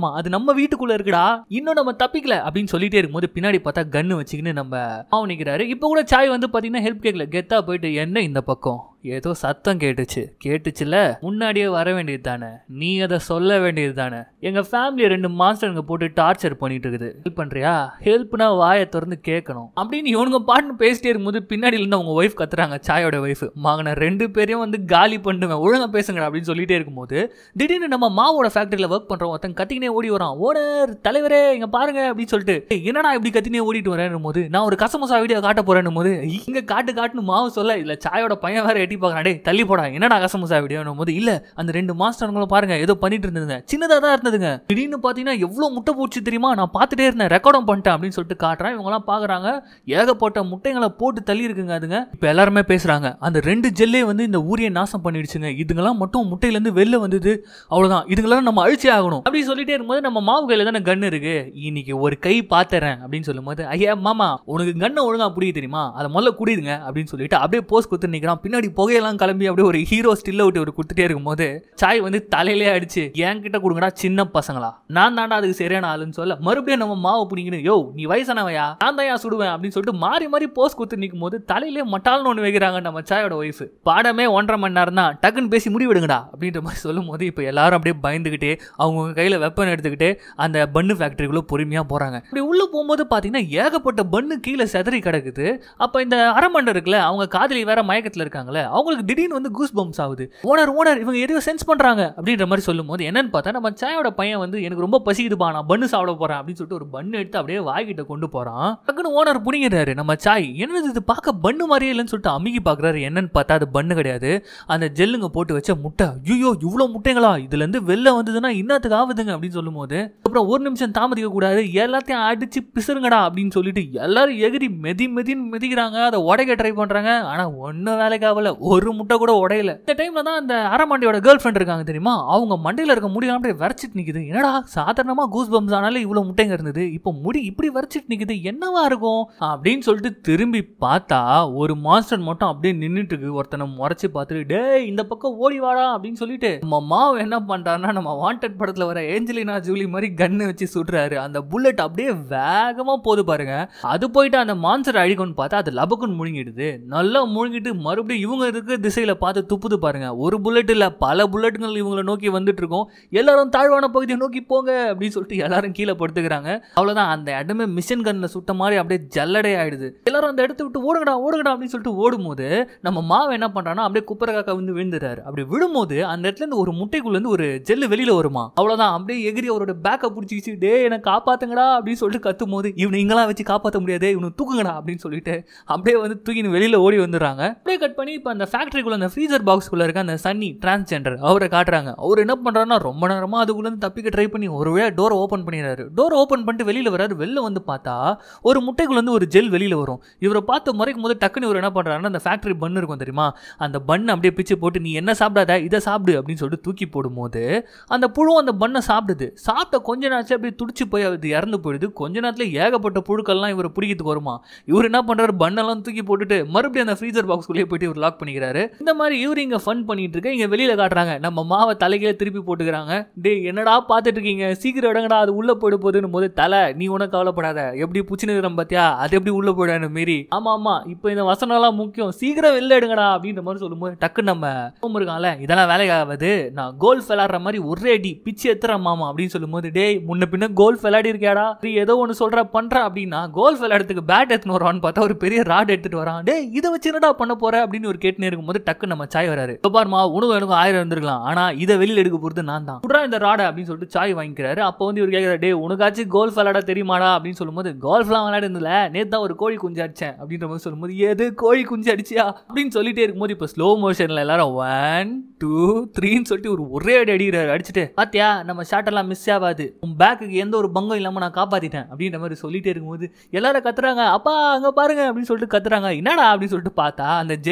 நம்ம வீட்டுக்குள்ள இருக்குடா இன்னும் நம்ம தப்பிக்கல அப்படின்னு சொல்லிட்டே இருக்கும்போது பின்னாடி பார்த்தா கன்னு வச்சுக்கின்னு நம்ம அவன் நிக்கிறாரு இப்போ கூட சாய் வந்து பாத்தீங்கன்னா ஹெல்ப் கேட்கல கெத்தா போயிட்டு என்ன இந்த பக்கம் ஏதோ சத்தம் கேட்டுச்சு கேட்டுச்சுல முன்னாடியே வர வேண்டியது தானே நீ அதை சொல்ல வேண்டியது தானே எங்க ஃபேமிலி ரெண்டு மாஸ்டருங்க போட்டு டார்ச்சர் பண்ணிட்டு இருக்குது ஹெல்ப் பண்றியா ஹெல்ப்னா வாயை திறந்து கேட்கணும் அப்படின்னு இவனுங்க பாட்டுன்னு பேசிட்டே இருக்கும்போது பின்னாடி இருந்து அவங்க ஒய்ஃப் கத்துறாங்க சாயோட ஒய்ஃப் மாங்கன ரெண்டு பேரையும் வந்து காலி பண்ணுவேன் ஒழுங்கா பேசுங்க அப்படின்னு சொல்லிட்டே இருக்கும்போது திடீர்னு நம்ம மாவோட ஃபேக்டரியில் ஒர்க் பண்றோம் ஒருத்தன் கத்திக்கினே ஓடி வரான் ஓனர் தலைவரே இங்க பாருங்க அப்படின்னு சொல்லிட்டு "ஏய், என்னடா இப்படி கத்தினே ஓடிட்டு வரேன் போது நான் ஒரு கசமசா வீடியோ காட்ட போறேன் போது இங்க காட்டு காட்டுன்னு மாவு சொல்ல இல்ல சாயோட பையன் வேற எட்டி பார்க்கறான் டேய் தள்ளி போடா என்னடா கசமசா வீடியோ போது இல்ல அந்த ரெண்டு மாஸ்டருங்களும் பாருங்க ஏதோ பண்ணிட்டு இருந்ததுங்க சின்னதா தான் இருந்ததுங்க திடீர்னு பாத்தீங்கன்னா எவ்வளவு முட்டை போச்சு தெரியுமா நான் பார்த்துட்டே இருந்தேன் ரெக்கார்டும் பண்ணிட்டேன் அப்படின்னு சொல்லிட்டு காட்டுறேன் இவங்கலாம் பாக்குறாங்க ஏகப்பட்ட முட்டைங்களை போட்டு தள்ளி இருக்குங்க அதுங்க இப்ப எல்லாருமே பேசுறாங்க அந்த ரெண்டு ஜெல்லே வந்து இந்த ஊரையை நாசம் பண்ணிடுச்சுங்க இதுங்கெல்லாம் மட்டும் முட்டையில இருந்து வெளில வந்தது அவ்வளவுதான் இதுங்களாம் நம்ம அழிச்சே ஆகணும் அப்படி சொல்லிட்டே இருக்கும்போது நம்ம மாவு கையில தானே கன் இருக்கு இன்னைக்கு ஒரு கை பாத்துறேன் அப்படின்னு சொல்லும்போது ஐயா மாமா உனக்கு கண்ணை ஒழுங்கா புடிய தெரியுமா அதை முதல்ல குடிடுங்க அப்படின்னு சொல்லிட்டு அப்படியே போஸ் கொடுத்து நிக்கிறான் பின்னாடி புகையெல்லாம் கிளம்பி அப்படியே ஒரு ஹீரோ ஸ்டில்ல விட்டு ஒரு கொடுத்துட்டே இருக்கும்போது சாய் வந்து தலையிலே அடிச்சு என்கிட்ட கொடுங்கடா சின்ன பசங்களா நான் தாண்டா அதுக்கு சரியான ஆளுன்னு சொல்ல மறுபடியும் நம்ம மாவு பிடிக்கணும் யோ நீ வயசானவையா நான் தான் ஏன் சுடுவேன் அப்படின்னு சொல்லிட்டு மாறி மாறி போஸ் கொடுத்து நிற்கும் போது தலையிலே மட்டால்னு ஒன்று வைக்கிறாங்க நம்ம சாயோட ஒய்ஃப் பாடமே ஒன்றரை மணி நேரம் தான் டக்குன்னு பேசி முடிவெடுங்கடா அப்படின்ற மாதிரி சொல்லும் போது இப்போ எல்லாரும் அப்படியே பயந்துக்கிட்டே அவங்க கையில் வெப்பன் எடுத்துக்கிட்டு அந்த பன்னு ஃபேக்டரிக்குள்ளே பொறுமையாக போகிறாங்க இப்படி உள்ளே போகும்போது பார்த்தீங்கன்னா ஏகப்பட்ட பன்னு கீழே செதறி கிடக்குது அப்போ இந்த அரமண்டர் இருக்குல்ல அவங்க காதலி வேற மயக்கத்தில் இருக்காங்களே அவங்களுக்கு திடீர்னு வந்து கூஸ் பம்ப்ஸ் ஆகுது ஓனர் ஓனர் இவங்க எதையோ சென்ஸ் பண்ணுறாங்க அப்படின்ற மாதிரி சொல்லும்போது என்னன்னு பார்த்தா நம்ம சாயோட பையன் வந்து எனக்கு ரொம்ப பசிக்குதுப்பா நான் பன்னு சாப்பிட போகிறேன் அப்படின்னு சொல்லிட்டு ஒரு பன்னு எடுத்து அப்படியே வாய்கிட்ட கொண்டு போகிறான் டக்குன்னு ஓனர் புடிங்கிறாரு நம்ம சாய் என்னது இது பார்க்க பன்னு மாதிரியே இல்லைன்னு சொல்லிட்டு அமுகி பார்க்குறாரு என்னன்னு பார்த்தா அது பன்னு கிடையாது அந்த ஜெல்லுங்க போட்டு வச்ச முட்டை ஐயோ இவ்வளோ முட்டைங்களா இதுலேருந்து வெளில வந்ததுன்னா இன்னத்துக்கு ஆகுதுங்க அப்படின்னு சொல்லும்போது அப்புறம் ஒரு நிமிஷம் தாமதிக்க கூடாது எல்லாத்தையும் அடிச்சு பிசுருங்கடா அப்படின்னு சொல்லிட்டு எல்லாரும் எகிரி மெதி மெதின்னு மிதிக்கிறாங்க அதை உடைக்க ட்ரை பண்றாங்க ஆனா ஒன்றும் வேலைக்கு ஆகல ஒரு முட்டை கூட உடையல இந்த டைம்ல தான் அந்த அரமாண்டியோட கேர்ள் ஃப்ரெண்ட் இருக்காங்க தெரியுமா அவங்க மண்டையில இருக்க முடியாம அப்படியே வரைச்சிட்டு நிக்குது என்னடா சாதாரணமா கூஸ் பம்ஸ் ஆனாலே இவ்வளவு முட்டைங்க இருந்தது இப்போ முடி இப்படி வரைச்சிட்டு நிக்குது என்னவா இருக்கும் அப்படின்னு சொல்லிட்டு திரும்பி பார்த்தா ஒரு மாஸ்டர் மட்டும் அப்படியே நின்னுட்டு இருக்கு ஒருத்தனை முறைச்சு பார்த்துட்டு டேய் இந்த பக்கம் ஓடி வாடா அப்படின்னு சொல்லிட்டு நம்ம மாவு என்ன பண்றாருன்னா நம்ம வாண்டட் படத்துல வர ஏஞ்சலினா ஜூலி மாதிரி கன்னு வச்சு சுடுறாரு அந்த புல்லட் அப்படியே வேகமா போகுது பாருங்க அது போயிட்டு அந்த மான்சர் அழிக்கும்னு பார்த்தா அது லபக்குன்னு முழுங்கிடுது நல்லா முழுங்கிட்டு மறுபடியும் இவங்க இருக்க திசையில பார்த்து துப்புது பாருங்க ஒரு புல்லட் இல்ல பல புல்லட்டுகள் இவங்களை நோக்கி வந்துட்டு இருக்கோம் எல்லாரும் தாழ்வான பகுதியை நோக்கி போங்க அப்படின்னு சொல்லிட்டு எல்லாரும் கீழே படுத்துக்கிறாங்க அவ்வளவுதான் அந்த இடமே மிஷின் கன்ல சுட்ட மாதிரி அப்படியே ஜல்லடை ஆயிடுது எல்லாரும் அந்த இடத்த விட்டு ஓடுங்கடா ஓடுங்கடா அப்படின்னு சொல்லிட்டு ஓடும்போது நம்ம மாவு என்ன பண்றான்னா அப்படியே குப்பரை காக்கா வந்து விழுந்துறாரு அப்படி விழும்போது அந்த இடத்துல இருந்து ஒரு முட்டைக்குள்ள இருந்து ஒரு ஜெல்லு வெளியில வருமா அவ்வளவுதான் அப்படியே எகிரி அவரோட பேக்கை பிடிச்சிக்கிச்சு டே என்ன காப்பாத்துங்கடா அப்படின்னு சொல்லிட்டு கத்தும் போது இவனை இங்கெல்லாம் வச்சு காப்பாற்ற முடியாது இவனை தூக்குங்கடா அப்படின்னு சொல்லிட்டு அப்படியே வந்து தூக்கின்னு வெளியில ஓடி வந்துடுறாங்க அப்படியே கட் பண்ணி இப்போ அந்த ஃபேக்டரிக்குள்ள அந்த ஃப்ரீசர் பாக்ஸ்க்குள்ள இருக்க அந்த சன்னி டிரான்ஸ்ஜெண்டர் அவரை காட்டுறாங்க அவர் என்ன பண்றாருன்னா ரொம்ப நேரமா அதுக்குள்ள இருந்து தப்பிக்க ட்ரை பண்ணி ஒரு வழியா டோரை ஓப்பன் பண்ணிடுறாரு டோர் ஓப்பன் பண்ணிட்டு வெளியில வராரு வெளில வந்து பார்த்தா ஒரு முட்டைக்குள்ள இருந்து ஒரு ஜெல் வெளியில வரும் இவரை பார்த்து முறைக்கும் போது டக்குன்னு இவர் என்ன பண்றாருன்னா அந்த ஃபேக்டரி பன் இருக்கும் தெரியுமா அந்த பன் அப்படியே பிச்சு போட்டு நீ என்ன சாப்பிடாத இதை சாப்பிடு அப்படின்னு சொல்லிட்டு தூக்கி போடும்போது அந்த புழு அந்த பண்ணை சாப்பிடுது சாப்பிட்ட கொஞ்ச நேரத்தில் அப்படியே துடிச்சு போய் அது இறந்து போயிடுது கொஞ்ச நேரத்துல ஏகப்பட்ட புழுக்கள்லாம் இவர் பிடிக்கிறதுக்கு வருமா இவர் என்ன பண்றாரு பண்ணெல்லாம் தூக்கி போட்டுட்டு மறுபடியும் அந்த ஃப்ரீசர் பாக்ஸ்குள்ளேயே போயிட்டு இவர் லாக் பண்ணிக்கிறாரு இந்த மாதிரி இவர் இங்க ஃபன் பண்ணிட்டு இருக்க இங்க வெளியில காட்டுறாங்க நம்ம மாவை தலைக்கீழ திருப்பி போட்டுக்கிறாங்க டேய் என்னடா பார்த்துட்டு இருக்கீங்க சீக்கிரம் இடங்கடா அது உள்ள போயிட போகுதுன்னு போது தலை நீ ஒன்றும் கவலைப்படாத எப்படி புச்சினுக்கிறோம் பாத்தியா அது எப்படி உள்ள போயிடான்னு மீறி ஆமா ஆமா இப்போ இந்த வசனம்லாம் முக்கியம் சீக்கிரம் வெளில எடுங்கடா அப்படின்ற மாதிரி சொல்லும்போது டக்கு நம்ம ஹோம் இருக்கான்ல இதெல்லாம் வேலைக்காகாது நான் கோல்ஃப் விளாடுற மாதிரி ஒரே அடி பிச்சு எத்துறேன் மாமா அப்படின்னு சொல்லும்போது டேய் முன்ன பின்ன கோல்ஃப் விளையாடி இருக்கியாடா நீ ஏதோ ஒன்று சொல்ற பண்ற அப்படின்னா கோல்ஃப் விளையாடுறதுக்கு பேட் எடுத்துன்னு வரான்னு பார்த்தா ஒரு பெரிய ராட் எடுத்துட்டு வரான் டேய் இதை வச்சு என்னடா பண்ண போற அப்படின்னு ஒரு கேட்டுனே இருக்கும்போது டக்கு நம்ம சாய் வராரு "இதோ பாரும்மா உணவு எனக்கு ஆயிரம் இருந்திருக்கலாம் ஆனா இதை வெளியில எடுக்க போறது நான் தான் குடுறா இந்த ராடை அப்படின்னு சொல்லிட்டு சாய் வாங்கிக்கிறாரு அப்போ வந்து இவர் கேட்கிறாரு டேய் உனக்காச்சும் கோல்ஃப் விளையாட தெரியுமாடா அப்படின்னு சொல்லும்போது கோல்ஃப்லாம் விளையாட இருந்தல நேத்து தான் ஒரு கோழி குஞ்சு அடிச்சேன் அப்படின்ற மாதிரி சொல்லும்போது எது கோழி குஞ்சு அடிச்சியா அப்படின்னு சொல்லிட்டே இருக்கும்போது இப்போ ஸ்லோ மோஷன்ல எல்லாரும் ஒன் டூ த்ரீன்னு சொல்லிட்டு ஒரு ஒரே அடி அடிக்கிறாரு அடிச்சுட்டு பாத்தியா நம்ம ஷாட் எல்லாம் மிஸ் ஆகாது உன் பேக்குக்கு எந்த ஒரு பங்கம் இல்லாம நான் காப்பாத்திட்டேன் அப்படின்ற மாதிரி சொல்லிட்டே இருக்கும்போது எல்லாரும் கத்துறாங்க அப்பா அங்க பாருங்க அப்படின்னு சொல்லிட்டு கத்துறாங்க என்னடா அப்படின்னு சொல்லிட்டு பார்த்தா அந்த ஜெல்லியை ஒரு அடிச்சு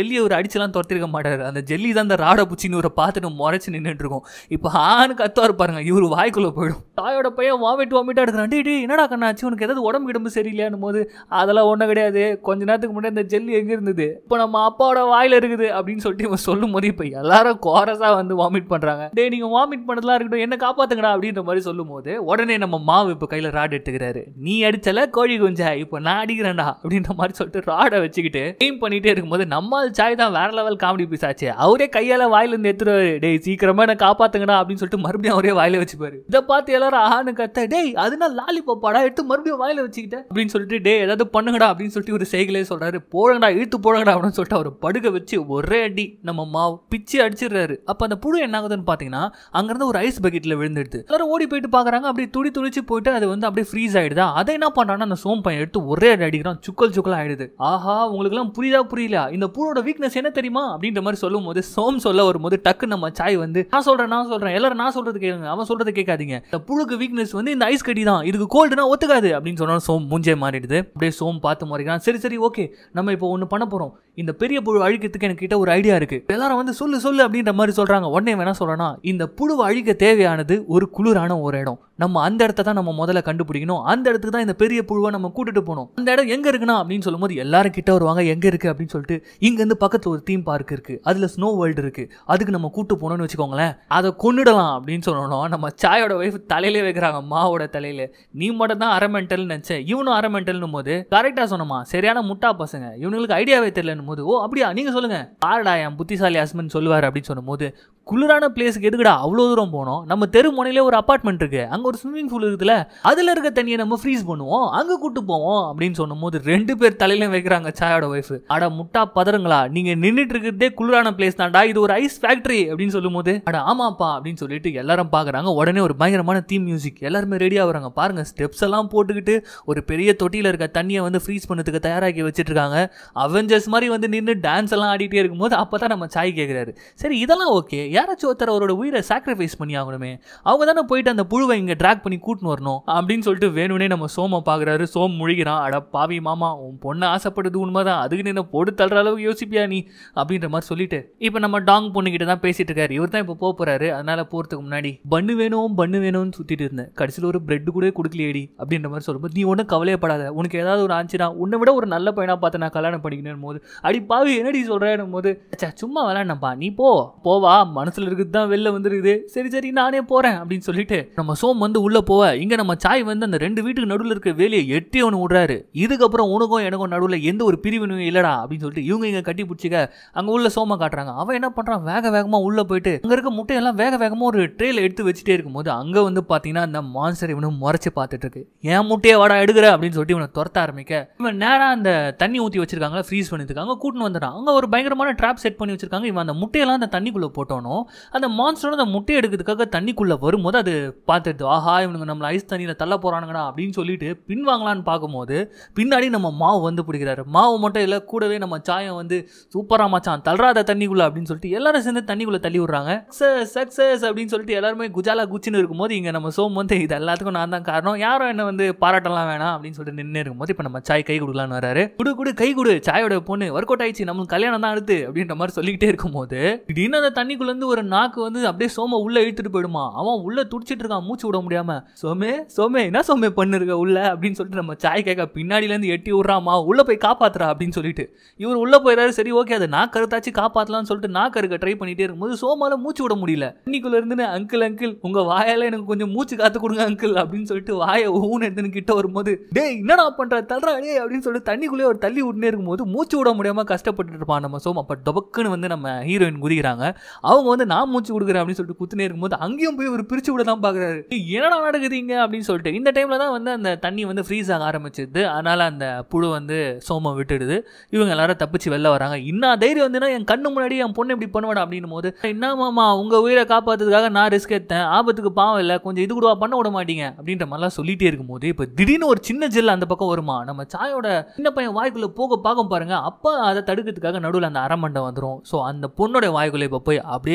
அடிச்சுலாம் துரத்திருக்க மாட்டாரு அந்த ஜெல்லி தான் அந்த ராடை பூச்சின்னு ஒரு பார்த்துட்டு முறைச்சு நின்றுட்டு இருக்கும் இப்போ ஆணு கத்துவார் பாருங்க இவரு வாய்க்குள்ள போயிடும் தாயோட பையன் வாமிட் வாமிட்டா எடுக்கிறான் டேய் டேய் என்னடா கண்ணாச்சு உனக்கு ஏதாவது உடம்பு கிடம்பு சரியில்லையான்னு போது அதெல்லாம் ஒன்றும் கிடையாது கொஞ்ச நேரத்துக்கு முன்னாடி இந்த ஜெல்லி எங்க இருந்தது இப்போ நம்ம அப்பாவோட வாயில இருக்குது அப்படின்னு சொல்லிட்டு இவன் சொல்லும் போது இப்போ எல்லாரும் கோரஸா வந்து வாமிட் பண்றாங்க டேய் நீங்க வாமிட் பண்ணதெல்லாம் இருக்கட்டும் என்ன காப்பாத்துங்கடா அப்படின்ற மாதிரி சொல்லும் போது உடனே நம்ம மாவு இப்போ கையில ராட் எடுத்துக்கிறாரு நீ அடிச்சல கோழி குஞ்சா இப்போ நான் அடிக்கிறேன்டா அப்படின்ற மாதிரி சொல்லிட்டு ராடை வச்சுக்கிட்டு எய்ம் பண்ணிட்டே இருக்கும்போது நம்மால் சாய் தான் வேற லெவல் காமெடி பீஸ் ஆச்சு அவரே கையால வாயில இருந்து எடுத்துருவாரு டேய் சீக்கிரமா என்ன காப்பாத்துங்கடா அப்படின்னு சொல்லிட்டு மறுபடியும் அவரே வாயில வச்சுப்பாரு இதை பார்த்து எல்லாரும் ஆன்னு கத்த டேய் அதுனா லாலிபாப்பாடா எடுத்து மறுபடியும் வாயில வச்சுக்கிட்டேன் அப்படின்னு சொல்லிட்டு டேய் ஏதாவது பண்ணுங்கடா அப்படின்னு சொல்லிட்டு ஒரு செய்களே சொல்றாரு போடுங்கடா இழுத்து போடுங்கடா அப்படின்னு சொல்லிட்டு அவர் படுக்க வச்சு ஒரே அடி நம்ம மாவு பிச்சு அடிச்சிடுறாரு அப்ப அந்த புழு என்ன ஆகுதுன்னு பாத்தீங்கன்னா அங்கிருந்து ஒரு ஐஸ் பக்கெட்ல விழுந்துடுது எல்லாரும் ஓடி போயிட்டு பாக்குறாங்க அப்படியே துடி துடிச்சு போயிட்டு அது வந்து அப்படியே ஃப்ரீஸ் ஆயிடுதா அதை என்ன பண்றான்னா அந்த சோம் பையன் எடுத்து ஒரே அடி அடிக்கிறான் சுக்கல் சுக்கல் ஆயிடுது ஆஹா உங்களுக்கு எல்லாம் புரியுதா புரியல இந்த புழுவோட வீக்னஸ் என்ன தெரியுமா அப்படின்ற மாதிரி சொல்லும் போது சோம் சொல்ல வரும்போது டக்கு நம்ம சாய் வந்து நான் சொல்றேன் நான் சொல்றேன் எல்லாரும் நான் சொல்றது கேளுங்க அவன் சொல்றது கேட்காதீங்க இந்த புழுக்கு வீக்னஸ் வந்து இந்த ஐஸ் கட்டி தான் இதுக்கு கோல்டுனா ஒத்துக்காது அப்படின்னு சொன்னா சோம் மூஞ்சே மாறிடுது அப்படியே சோம் பார்த்து முறைக்கிறான் சரி சரி ஓகே நம்ம இப்போ ஒன்று பண்ண போறோம் இந்த பெரிய புழு அழிக்கிறதுக்கு எனக்கு கிட்ட ஒரு ஐடியா இருக்கு எல்லாரும் வந்து சொல்லு சொல்லு அப்படின்ற மாதிரி சொல்றாங்க உடனே வேணா சொல்றேன்னா இந்த புழுவை அழிக்க தேவையானது ஒரு குளிரான ஒரு இடம் நம்ம அந்த இடத்த தான் நம்ம முதல்ல கண்டுபிடிக்கணும் அந்த இடத்துக்கு தான் இந்த பெரிய புழுவை நம்ம கூட்டிட்டு போகணும் அந்த இடம் எங்க இருக்குன்னா அப்படின்னு சொல்லும்போது எல்லாரும் கிட்ட வருவாங்க எங்க இருக்கு அப்படின்னு சொல்லிட்டு இங்க இருந்து பக்கத்துல ஒரு தீம் பார்க் இருக்கு அதுல ஸ்னோ வேர்ல்டு இருக்கு அதுக்கு நம்ம கூட்டு போனோம்னு வச்சுக்கோங்களேன் அதை கொன்னுடலாம் அப்படின்னு சொல்லணும் நம்ம சாயோட ஒய்ஃப் தலையிலே வைக்கிறாங்க மாவோட தலையில நீ மட்டும் தான் அரை மென்டல்னு நினைச்சேன் இவனும் அரை மென்டல்னு போது கரெக்டா சொன்னமா சரியான முட்டா பசங்க இவனுங்களுக்கு ஐடியாவே தெரியலன்னு போது ஓ அப்படியா நீங்க சொல்லுங்க பாருடா என் புத்திசாலி ஹஸ்பண்ட் சொல்லுவார் அப்படின்னு சொல்லும்போது குளிரான பிளேஸுக்கு எதுக்குடா அவ்வளோ தூரம் போனோம் நம்ம தெரு முனையிலே ஒரு அப்பார்ட்மெண்ட் இருக்கு அங்க ஒரு ஸ்விம்மிங் பூல் இருக்குதுல அதுல இருக்க தண்ணியை நம்ம ஃப்ரீஸ் பண்ணுவோம் அங்க கூட்டு போவோம் அப்படின்னு சொன்னும்போது ரெண்டு பேர் தலையில வைக்கிறாங்க சாயோட ஒய்ஃப் அட முட்டா பதறுங்களா நீங்க நின்றுட்டு இருக்கிறதே குளிரான பிளேஸ் தான்டா இது ஒரு ஐஸ் ஃபேக்டரி அப்படின்னு சொல்லும்போது அட ஆமாப்பா அப்படின்னு சொல்லிட்டு எல்லாரும் பாக்குறாங்க உடனே ஒரு பயங்கரமான தீம் மியூசிக் எல்லாருமே ரெடி ஆகுறாங்க பாருங்க ஸ்டெப்ஸ் எல்லாம் போட்டுக்கிட்டு ஒரு பெரிய தொட்டியில இருக்க தண்ணியை வந்து ஃப்ரீஸ் பண்ணதுக்கு தயாராக்கி வச்சிட்டு இருக்காங்க அவெஞ்சர்ஸ் மாதிரி வந்து நின்று டான்ஸ் எல்லாம் ஆடிட்டே இருக்கும்போது அப்பதான் நம்ம சாய் கேட்கிறாரு சரி இதெல்லாம் ஓகே யாராச்சும் ஒருத்தர் அவரோட உயிரை சாக்ரிஃபைஸ் பண்ணி ஆகணுமே அவங்க தானே போயிட்டு அந்த புழுவை இங்க ட்ராக் பண்ணி கூட்டின்னு வரணும் அப்படின்னு சொல்லிட்டு வேணும்னே நம்ம சோம பாக்குறாரு சோம் முழிகிறான் அட பாவி மாமா உன் பொண்ணு ஆசைப்படுது உண்மைதான் அதுக்கு நீ என்ன போட்டு தள்ளுற அளவுக்கு யோசிப்பியா நீ அப்படின்ற மாதிரி சொல்லிட்டு இப்போ நம்ம டாங் பொண்ணுகிட்ட தான் பேசிட்டு இருக்காரு இவர் தான் இப்போ போக போறாரு அதனால போறதுக்கு முன்னாடி பண்ணு வேணும் பண்ணு வேணும்னு சுத்திட்டு இருந்தேன் கடைசியில் ஒரு பிரெட் கூட கொடுக்கலையேடி அப்படின்ற மாதிரி சொல்லும்போது நீ ஒன்றும் கவலையப்படாத உனக்கு ஏதாவது ஒரு ஆச்சுனா உன்னை விட ஒரு நல்ல பையனா பார்த்து நான் கல்யாணம் பண்ணிக்கணும் போது அடி பாவி என்னடி சொல்றேன் போது "ச்சே, சும்மா விளையாடப்பா நீ போ போவா மனசுல இருக்குது தான் வெளில வந்துருக்குது சரி சரி நானே போறேன் அப்படின்னு சொல்லிட்டு நம்ம சோம் வந்து உள்ள போவ இங்க நம்ம சாய் வந்து அந்த ரெண்டு வீட்டுக்கு நடுவில் இருக்க வேலையை எட்டி ஒன்று விடுறாரு இதுக்கப்புறம் உனக்கும் எனக்கும் நடுவில் எந்த ஒரு பிரிவினும் இல்லடா அப்படின்னு சொல்லிட்டு இவங்க இங்க கட்டி பிடிச்சிக்க அங்க உள்ள சோம காட்டுறாங்க அவன் என்ன பண்றான் வேக வேகமா உள்ள போயிட்டு அங்க இருக்க முட்டையெல்லாம் வேக வேகமா ஒரு ட்ரேல எடுத்து வச்சுட்டே இருக்கும்போது அங்க வந்து பாத்தீங்கன்னா அந்த மான்சர் இவனும் முறைச்சு பார்த்துட்டு இருக்கு என் முட்டையை வாடா எடுக்கிற அப்படின்னு சொல்லிட்டு இவனை துரத்த ஆரம்பிக்க இவன் நேரா அந்த தண்ணி ஊத்தி வச்சிருக்காங்களா ஃப்ரீஸ் பண்ணிருக்காங்க அங்க கூட்டின்னு வந்துட்டான் அங்க ஒரு பயங்கரமான ட்ராப் செட் பண்ணி வச்சிருக்காங்க இவன் அந்த முட்டையெல்லாம் அந்த தண்ணிக்குள்ள போட்டோனோ அந்த மான்ஸ்டரோட அந்த முட்டை எடுக்கிறதுக்காக தண்ணிக்குள்ள வரும்போது அது பார்த்துட்டு ஆஹா இவனுங்க நம்மள ஐஸ் தண்ணியில தள்ள போறானுங்கடா அப்படின்னு சொல்லிட்டு பின்வாங்கலான்னு பார்க்கும்போது பின்னாடி நம்ம மாவு வந்து பிடிக்கிறாரு மாவு மட்டும் இல்லை கூடவே நம்ம சாயம் வந்து சூப்பரா மச்சான் தள்ளாத தண்ணிக்குள்ள அப்படின்னு சொல்லிட்டு எல்லாரும் சேர்ந்து தண்ணிக்குள்ள தள்ளி விடுறாங்க சக்சஸ் சக்சஸ் அப்படின்னு சொல்லிட்டு எல்லாருமே குஜாலா குச்சின்னு இருக்கும்போது இங்க நம்ம சோம் வந்து இது எல்லாத்துக்கும் நான் தான் காரணம் யாரும் என்ன வந்து பாராட்டலாம் வேணாம் அப்படின்னு சொல்லிட்டு நின்று இருக்கும்போது இப்போ நம்ம சாய் கை கொடுக்கலான்னு வராரு குடு குடு கை கொடு சாயோட பொண்ணு ஒர்க் அவுட் ஆயிடுச்சு நம்மளுக்கு கல்யாணம் தான் அடுத்து அப்படின்ற மாதிரி சொல்லிக்கிட்டே இருக்கும்போது திடீர்னு அந்த தண்ணிக்குள்ள இருந்து ஒரு நாக்கு வந்து அப்படியே சோம உள்ள இழுத்துட்டு போயிடுமா அவன் உள்ள துடிச்சிட்டு இருக்கான் மூச்சு விட முடியாம சோமே சோமே என்ன சோமே பண்ணிருக்க உள்ள அப்படின்னு சொல்லிட்டு நம்ம சாய் கேட்க பின்னாடில இருந்து எட்டி விட்றாமா உள்ள போய் காப்பாத்துறா அப்படின்னு சொல்லிட்டு இவர் உள்ள போயிடாரு சரி ஓகே அதை நான் கருத்தாச்சு காப்பாத்தலாம்னு சொல்லிட்டு நான் கருக்க ட்ரை பண்ணிட்டே இருக்கும்போது சோமால மூச்சு விட முடியல தண்ணிக்குள்ள இருந்து அங்கிள் அங்கிள் உங்க வாயால எனக்கு கொஞ்சம் மூச்சு காத்து கொடுங்க அங்கிள் அப்படின்னு சொல்லிட்டு வாயை ஊன்னு எடுத்துன்னு கிட்ட வரும்போது டேய் என்னடா பண்ற தள்ளுறா டேய் அப்படின்னு சொல்லிட்டு தண்ணிக்குள்ளே ஒரு தள்ளி விட்டுனே இருக்கும்போது மூச்சு விட முடியாம கஷ்டப்பட்டு இருப்பான் நம்ம சோம் அப்ப டொபக்குன்னு வந்து நம்ம ஹீரோயின் குதிக்கிறாங்க அவங்க வந்து நான் மூச்சு கொடுக்குறேன் அப்படின்னு சொல்லிட்டு குத்துனே இருக்கும்போது அங்கேயும் போய் ஒரு பிரிச்சு விட தான் பாக்குறாரு "ஏய், என்னடா நடக்குதுங்க அப்படின்னு சொல்லிட்டு இந்த டைம்ல தான் வந்து அந்த தண்ணி வந்து ஃப்ரீஸ் ஆக ஆரம்பிச்சிருது அதனால அந்த புழு வந்து சோமம் விட்டுடுது இவங்க எல்லாரும் தப்பிச்சு வெளில வராங்க இன்னும் தைரியம் வந்துன்னா என் கண்ணு முன்னாடி என் பொண்ணு இப்படி பண்ணுவாடா அப்படின்னும் போது என்ன மாமா உங்க உயிரை காப்பாத்துறதுக்காக நான் ரிஸ்க் எடுத்தேன் ஆபத்துக்கு பாவம் இல்லை கொஞ்சம் இது கூடவா பண்ண விட மாட்டீங்க அப்படின்ற மாதிரிலாம் சொல்லிட்டே இருக்கும்போது இப்போ திடீர்னு ஒரு சின்ன ஜெல் அந்த பக்கம் வருமா நம்ம சாயோட சின்ன பையன் வாய்க்குள்ள போக பார்க்கும் பாருங்க அப்போ அதை தடுக்கிறதுக்காக நடுவில் அந்த அரமண்டை வந்துடும் ஸோ அந்த பொண்ணோட வாய்க்குள்ள இப்போ போய் அப்படியே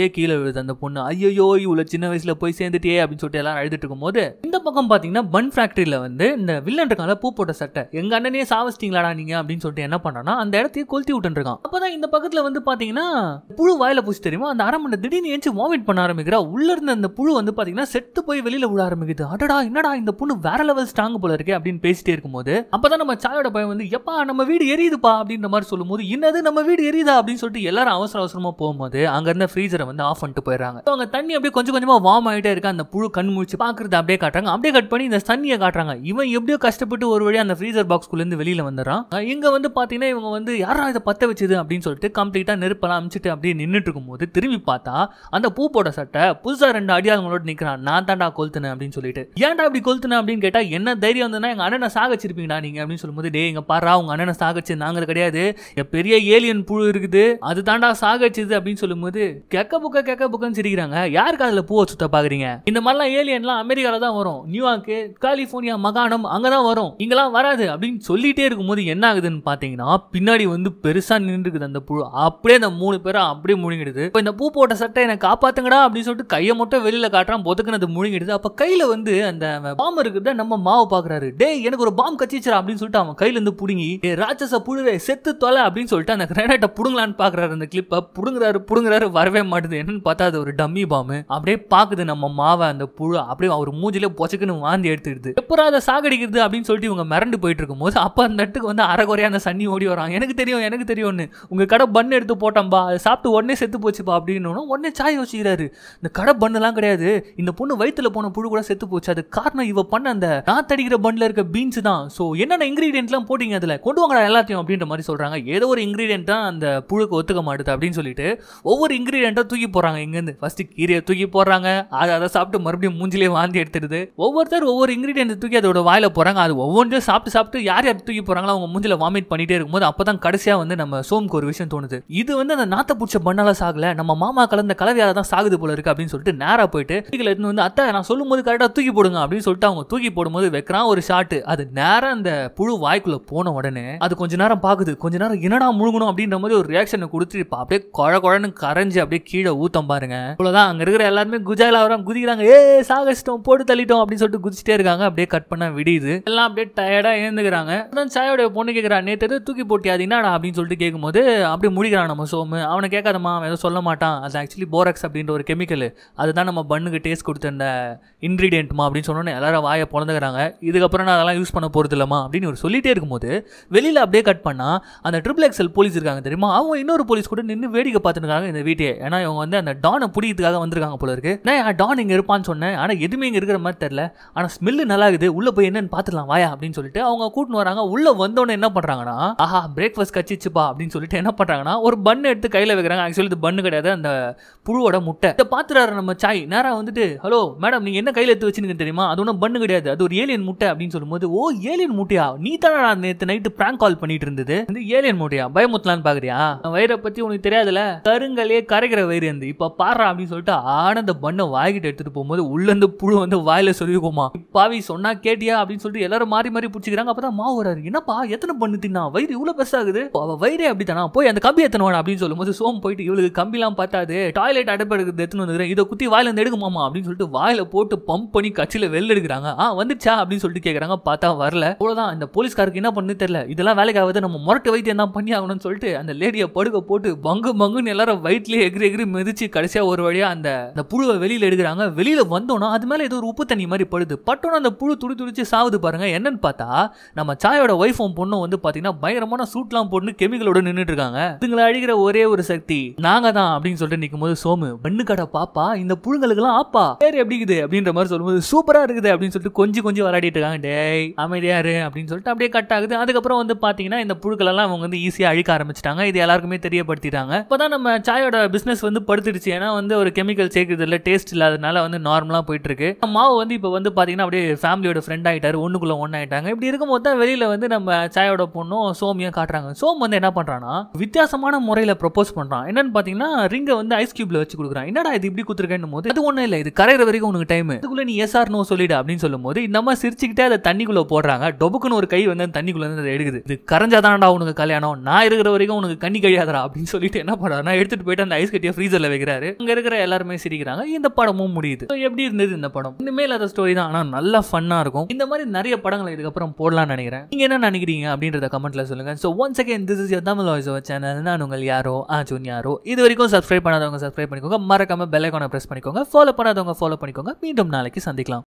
அப்படியே கீழே விழுது அந்த பொண்ணு ஐயோ இவ்வளவு சின்ன வயசுல போய் சேர்ந்துட்டே அப்படின்னு சொல்லிட்டு எல்லாரும் அழுதுட்டு இருக்கும்போது இந்த பக்கம் பாத்தீங்கன்னா பன் ஃபேக்டரியில வந்து இந்த வில்லன் இருக்கால பூ போட்ட சட்டை எங்க அண்ணனே சாவச்சிட்டீங்களாடா நீங்க அப்படின்னு சொல்லிட்டு என்ன பண்றான்னா அந்த இடத்தையே கொளுத்தி விட்டு இருக்கான் அப்பதான் இந்த பக்கத்துல வந்து பாத்தீங்கன்னா புழு வாயில பூச்சி தெரியுமா அந்த அரமனை திடீர்னு ஏஞ்சி வாமிட் பண்ண ஆரம்பிக்கிறா உள்ள இருந்த அந்த புழு வந்து பாத்தீங்கன்னா செத்து போய் வெளியில விட ஆரம்பிக்குது அடடா என்னடா இந்த பொண்ணு வேற லெவல் ஸ்ட்ராங் போல இருக்கே அப்படின்னு பேசிட்டே இருக்கும்போது அப்பதான் நம்ம சாயோட பையன் வந்து எப்பா நம்ம வீடு எரியுதுப்பா அப்படின்ற மாதிரி சொல்லும்போது என்னது நம்ம வீடு எரியுதா அப்படின்னு சொல்லிட்டு எல்லாரும் அவசர அவசரமா போகும்போது அங்க இருந்த ஃப்ரீசரை வந்து ஆஃப் பண்ணிட்டு போயிடுறாங்க So, அங்க தண்ணி அப்படியே கொஞ்சம் கொஞ்சமா வார்ம் ஆயிட்டே இருக்கு அந்த புழு கண் முழிச்சு பாக்குறது அப்படியே காட்டுறாங்க அப்படியே கட் பண்ணி இந்த தண்ணியை காட்டுறாங்க இவன் எப்படியோ கஷ்டப்பட்டு ஒரு வழியா அந்த ஃப்ரீசர் பாக்ஸ்குள்ள இருந்து வெளியில வந்துடுறான் அஹ் இங்க வந்து பாத்தீங்கன்னா இவங்க வந்து யாரா இதை பத்த வச்சது அப்படின்னு சொல்லிட்டு கம்ப்ளீட்டா நெருப்பெல்லாம் அமிச்சிட்டு அப்படியே நின்னுட்டு இருக்கும்போது திரும்பி பார்த்தா அந்த பூ போட சட்டை புதுசா ரெண்டு அடியாளங்களோட நிக்கிறான் நான் தான்டா கொளுத்துனேன் அப்படின்னு சொல்லிட்டு ஏன்டா அப்படி கொளுத்துனேன் அப்படின்னு கேட்டா என்ன தைரியம் வந்ததுன்னா எங்க அண்ணனை சாகச்சிருப்பீங்கடா நீங்க அப்படின்னு சொல்லும்போது டே எங்க பாரா உங்க அண்ணனை சாகச்சு நாங்க கிடையாது இங்க பெரிய ஏலியன் புழு இருக்குது அது தாண்டா சாகச்சுது அப்படின்னு சொல்லும்போது கெக்க புக்க கெக்க புக்கன்னு சிரிக்கிறாங்க யாருக்கு அதுல பூவை சுத்த பாக்குறீங்க இந்த மாதிரிலாம் ஏலியன்லாம் அமெரிக்கால தான் வரும் நியூயார்க்கு கலிபோர்னியா மகாணம் அங்கதான் வரும் இங்கெல்லாம் வராது அப்படின்னு சொல்லிட்டே இருக்கும்போது என்ன ஆகுதுன்னு பாத்தீங்கன்னா பின்னாடி வந்து பெருசா நின்றுக்குது அந்த புழு அப்படியே அந்த மூணு பேரும் அப்படியே முழுங்கிடுது இப்போ இந்த பூ போட்ட சட்டை என்னை காப்பாத்துங்கடா அப்படின்னு சொல்லிட்டு கையை மட்டும் வெளியில காட்டுறான் பொதுக்குன்னு அது முழுங்கிடுது அப்ப கையில வந்து அந்த பாம் இருக்குத நம்ம மாவு பாக்குறாரு டேய் எனக்கு ஒரு பாம் கச்சிச்சுரா அப்படின்னு சொல்லிட்டு அவன் கையில இருந்து புடுங்கி "ஏய், ராட்சச புழுவே செத்து தொலை அப்படின்னு சொல்லிட்டு அந்த கிரானைட்டை புடுங்கலான்னு பாக்குறாரு அந்த கிளிப்பை புடுங்குறாரு புடுங்குறாரு வரவே மாட்டுது என்னன்னு பார்த்தா அது ஒரு டம்மி பாம்பு அப்படியே பாக்குது நம்ம மாவை அந்த புழு அப்படியே அவர் மூஞ்சிலே பொச்சக்குன்னு வாந்தி எடுத்துடுது எப்பறம் அதை சாகடிக்கிறது அப்படின்னு சொல்லிட்டு இவங்க மிரண்டு போயிட்டு இருக்கும்போது அப்ப அந்த இடத்துக்கு வந்து அரைகுறையா அந்த சன்னி ஓடி வரான் எனக்கு தெரியும் எனக்கு தெரியும்னு உங்க கடை பண்ணு எடுத்து போட்டோம்பா அதை சாப்பிட்டு உடனே செத்து போச்சுப்பா அப்படின்னு உடனே சாய் யோசிக்கிறாரு இந்த கடை பண்ணலாம் கிடையாது இந்த பொண்ணு வயித்துல போன புழு கூட செத்து போச்சு அது காரணம் இவ பண்ண அந்த நாத்தடிக்கிற பண்ணல இருக்க பீன்ஸ் தான் ஸோ என்னென்ன இன்கிரீடியன்ட்லாம் போட்டீங்க அதுல கொண்டு வாங்கடா எல்லாத்தையும் அப்படின்ற மாதிரி சொல்றாங்க ஏதோ ஒரு இன்கிரீடியன்ட் தான் அந்த புழுக்கு ஒத்துக்க மாட்டுது அப்படின்னு சொல்லிட்டு ஒவ்வொரு இன்கிரீடியண்ட்டாக தூக்கி போறாங்க இங்கேருந்து ஃபர்ஸ்ட் கீரையை தூக்கி போடுறாங்க அதை அதை சாப்பிட்டு மறுபடியும் மூஞ்சிலே வாந்தி எடுத்துடுது ஒவ்வொருத்தர் ஒவ்வொரு இன்கிரீடியன்ட் தூக்கி அதோட வாயில போறாங்க அது ஒவ்வொன்றையும் சாப்பிட்டு சாப்பிட்டு யார் யார் தூக்கி போறாங்களோ அவங்க மூஞ்சில வாமிட் பண்ணிட்டே இருக்கும்போது அப்பதான் கடைசியா வந்து நம்ம சோமுக்கு ஒரு விஷயம் தோணுது இது வந்து அந்த நாத்த பூச்ச பண்ணால சாகல நம்ம மாமா கலந்த கலவையால தான் சாகுது போல இருக்கு அப்படின்னு சொல்லிட்டு நேரா போயிட்டு கீழே எடுத்துன்னு வந்து அத்தை நான் சொல்லும் போது கரெக்டாக தூக்கி போடுங்க அப்படின்னு சொல்லிட்டு அவங்க தூக்கி போடும்போது வைக்கிறான் ஒரு ஷாட் அது நேரா அந்த புழு வாய்க்குள்ள போன உடனே அது கொஞ்ச நேரம் பாக்குது கொஞ்ச நேரம் என்னடா முழுகணும் அப்படின்ற மாதிரி ஒரு ரியாக்ஷனை கொடுத்துட்டு இப்ப அப்படியே குழ குழன்னு கரைஞ்சு அப்படியே கீழே ஊத்தம் பாருங்க அவ்வளவுதான் அங்க இருக்கிற எல்லாருமே குஜாலா வரம் குதிக்கிறாங்க ஏ சாகச்சிட்டோம் போட்டு தள்ளிட்டோம் அப்படின்னு சொல்லிட்டு குதிச்சிட்டே இருக்காங்க அப்படியே கட் பண்ண விடியுது எல்லாம் அப்படியே டயர்டா எழுந்துக்கிறாங்க அதான் சாயோட பொண்ணு கேட்கறா நேத்து எது தூக்கி போட்டியா அது என்னடா அப்படின்னு சொல்லிட்டு கேட்கும்போது அப்படியே முடிக்கிறான் நம்ம சோமு அவனை கேட்காதம்மா அவன் எதுவும் சொல்ல மாட்டான் அது ஆக்சுவலி போரக்ஸ் அப்படின்ற ஒரு கெமிக்கல் அதுதான் நம்ம பண்ணுக்கு டேஸ்ட் கொடுத்த அந்த இன்க்ரீடியன்ட்மா அப்படின்னு சொன்னோன்னே எல்லாரும் வாயை பிறந்துக்கிறாங்க இதுக்கப்புறம் நான் அதெல்லாம் யூஸ் பண்ண போறது இல்லம்மா அப்படின்னு ஒரு சொல்லிட்டே இருக்கும்போது வெளியில அப்படியே கட் பண்ணா அந்த ட்ரிபிள் எக்ஸல் போலீஸ் இருக்காங்க தெரியுமா அவங்க இன்னொரு போலீஸ் கூட நின்று வேடிக்கை பார்த்துருக்காங்க இந்த வீட்டையே ஏன்னா இவங்க வந்து அந்த டானை பிடிக்கிறதுக்காக வந்திருக்காங்க போல இருக்கு நான் டான் இங்க இருப்பான்னு சொன்னேன் ஆனா எதுவுமே இங்க இருக்கிற மாதிரி தெரியல ஆனா ஸ்மெல்லு நல்லா இருக்குது உள்ள போய் என்னன்னு பார்த்துலாம் வாயா அப்படின்னு சொல்லிட்டு அவங்க கூட்டின்னு வராங்க உள்ள வந்தோடனே என்ன பண்றாங்கன்னா ஆஹா பிரேக்ஃபாஸ்ட் கச்சிச்சுப்பா அப்படின்னு சொல்லிட்டு என்ன பண்றாங்கன்னா ஒரு பண்ணு எடுத்து கையில வைக்கிறாங்க ஆக்சுவலி இது பண்ணு கிடையாது அந்த புழுவோட முட்டை இதை பார்த்துறாரு நம்ம சாய் நேரா வந்துட்டு ஹலோ மேடம் நீங்க என்ன கையில எடுத்து வச்சுன்னு தெரியுமா அது ஒன்றும் பண்ணு கிடையாது அது ஒரு ஏலியன் முட்டை அப்படின்னு சொல்லும்போது ஓ ஏலியன் முட்டையா நீ தானே நேற்று நைட்டு பிராங்க் கால் பண்ணிட்டு இருந்தது இந்த ஏலியன் முட்டையா பயமுத்தலான்னு பாக்குறியா வயிறை பத்தி உனக்கு தெரியாதுல கருங்கலே கரைக்கிற வயிறு இருந்து இப்ப பாடுறா அப்படின்னு சொல்லிட்டு ஆனந்த பண்ணை வாய்கிட்ட எடுத்துட்டு போகும்போது உள்ள இருந்து புழு வந்து வாயில சொல்லிக்குமா பாவி சொன்னா கேட்டியா அப்படின்னு சொல்லிட்டு எல்லாரும் மாறி மாறி பிடிச்சிக்கிறாங்க அப்பதான் மாவு வராரு என்னப்பா எத்தனை பண்ணு தின்னா வயிறு இவ்வளவு பெருசாகுது அவ வயிறே அப்படி தானா போய் அந்த கம்பி எத்தனை வேணும் அப்படின்னு சொல்லும்போது சோம் போயிட்டு இவளுக்கு கம்பிலாம் பார்த்தாது டாய்லெட் அடைப்பு எடுக்கிறது எத்தனை வந்துக்கிறேன் இதை குத்தி வாயில இருந்து எடுக்குமாமா அப்படின்னு சொல்லிட்டு வாயில போட்டு பம்ப் பண்ணி கட்சியில வெளில எடுக்கிறாங்க ஆ வந்துச்சா அப்படின்னு சொல்லிட்டு கேக்குறாங்க பார்த்தா வரல அவ்வளவுதான் இந்த போலீஸ்காருக்கு என்ன பண்ணு தெரியல இதெல்லாம் வேலைக்கு ஆகுது நம்ம முரட்டு வைத்தியம் தான் பண்ணி ஆகணும்னு சொல்லிட்டு அந்த லேடியை படுக்க போட்டு பங்கு பங்குன்னு எல்லாரும் வயிற்றுலயே எகிரி எகிரி மிதிச்சு கடைசியா ஒரு வழியா அந்த அந்த புழுவை வெளியில எடுக்கிறாங்க வெளியில வந்தோன்னா அது மேல ஏதோ ஒரு உப்பு தண்ணி மாதிரி படுது பட்டோன்னு அந்த புழு துடி துடிச்சு சாவுது பாருங்க என்னன்னு பார்த்தா நம்ம சாயோட ஒய்ஃபும் பொண்ணும் வந்து பாத்தீங்கன்னா பயங்கரமான சூட்லாம் போட்டு கெமிக்கலோட நின்னுட்டு இருக்காங்க இதுங்களை அழிக்கிற ஒரே ஒரு சக்தி நாங்க தான் அப்படின்னு சொல்லிட்டு நிற்கும் போது சோமு பெண்ணு கடை பாப்பா இந்த புழுங்களுக்கெல்லாம் ஆப்பா பேர் எப்படி இருக்குது அப்படின்ற மாதிரி சொல்லும்போது சூப்பரா இருக்குது அப்படின்னு சொல்லிட்டு கொஞ்சம் கொஞ்சம் விளையாடிட்டு இருக்காங்க டேய் அமைதியா இரு அப்படின்னு சொல்லிட்டு அப்படியே கட் ஆகுது அதுக்கப்புறம் வந்து பாத்தீங்கன்னா இந்த புழுக்கள் எல்லாம் அவங்க வந்து ஈஸியா அழிக்க ஆரம்பிச்சிட்டாங்க இது எல்லாருக்குமே தெரியப்படுத்திட்டாங்க இப்பதான் நம்ம சாயோட பிசினஸ் வந்து படுத்துடுச்சு ஏன்னா வந்து ஒரு கெமிக்கல் சேர்க்கறது இல்ல டேஸ்ட் இல்லாதனால வந்து நார்மலா போயிட்டு இருக்கு மாவு வந்து இப்போ வந்து பாத்தீங்கன்னா அப்படியே ஃபேமிலியோட ஃப்ரெண்ட் ஆயிட்டாரு ஒண்ணுக்குள்ள ஒன்னு ஆயிட்டாங்க இப்படி இருக்கும்போது தான் வெளியில வந்து நம்ம சாயோட பொண்ணும் சோமியும் காட்டுறாங்க சோம் வந்து என்ன பண்றான்னா வித்தியாசமான முறையில ப்ரொபோஸ் பண்றான் என்னன்னு பாத்தீங்கன்னா ரிங்கை வந்து ஐஸ் கியூப்ல வச்சு கொடுக்குறான் என்னடா இது இப்படி குத்துருக்கேன்னு போது அது ஒண்ணும் இல்ல இது கரையிற வரைக்கும் உனக்கு டைம் இதுக்குள்ள நீ எஸ் ஆர் நோ சொல்லிடு அப்படின்னு சொல்லும்போது இந்த அம்மா சிரிச்சுக்கிட்டே அதை தண்ணிக்குள்ள போடுறாங்க டொபுக்குன்னு ஒரு கை வந்து அந்த தண்ணிக்குள்ள இருந்து அதை எடுக்குது இது கரைஞ்சாதான்டா உனக்கு கல்யாணம் நான் இருக்கிற வரைக்கும் உனக்கு கண்ணி கழியாதரா அப்படின்னு சொல்லிட்டு என்ன பண்றாருன்னா எடுத்துட்டு போயிட்டு அந்த ஐஸ் கட்டியை ஃப்ரீசர் ஃப்ரீசர்ல வைக்கிறாரு அங்க இருக்கிற எல்லாருமே சிரிக்கிறாங்க இந்த படமும் முடியுது So, எப்படி இருந்தது இந்த படம் இனிமேல் அந்த ஸ்டோரி தான் ஆனா நல்லா ஃபன்னா இருக்கும் இந்த மாதிரி நிறைய படங்களை இதுக்கப்புறம் போடலாம்னு நினைக்கிறேன் நீங்க என்ன நினைக்கிறீங்க அப்படின்றத கமெண்ட்ல சொல்லுங்க so once again this is your Tamil voice over channel நான் உங்கள் யாரோ ஆஜூன் யாரோ இது வரைக்கும் சப்ஸ்கிரைப் பண்ணாதவங்க சப்ஸ்கிரைப் பண்ணிக்கோங்க மறக்காம பெல் ஐக்கானை பிரஸ் பண்ணிக்கோங்க ஃபாலோ பண்ணாதவங்க ஃபாலோ பண்ணிக்கோங்க மீண்டும் நாளைக்கு சந்திக்கலாம்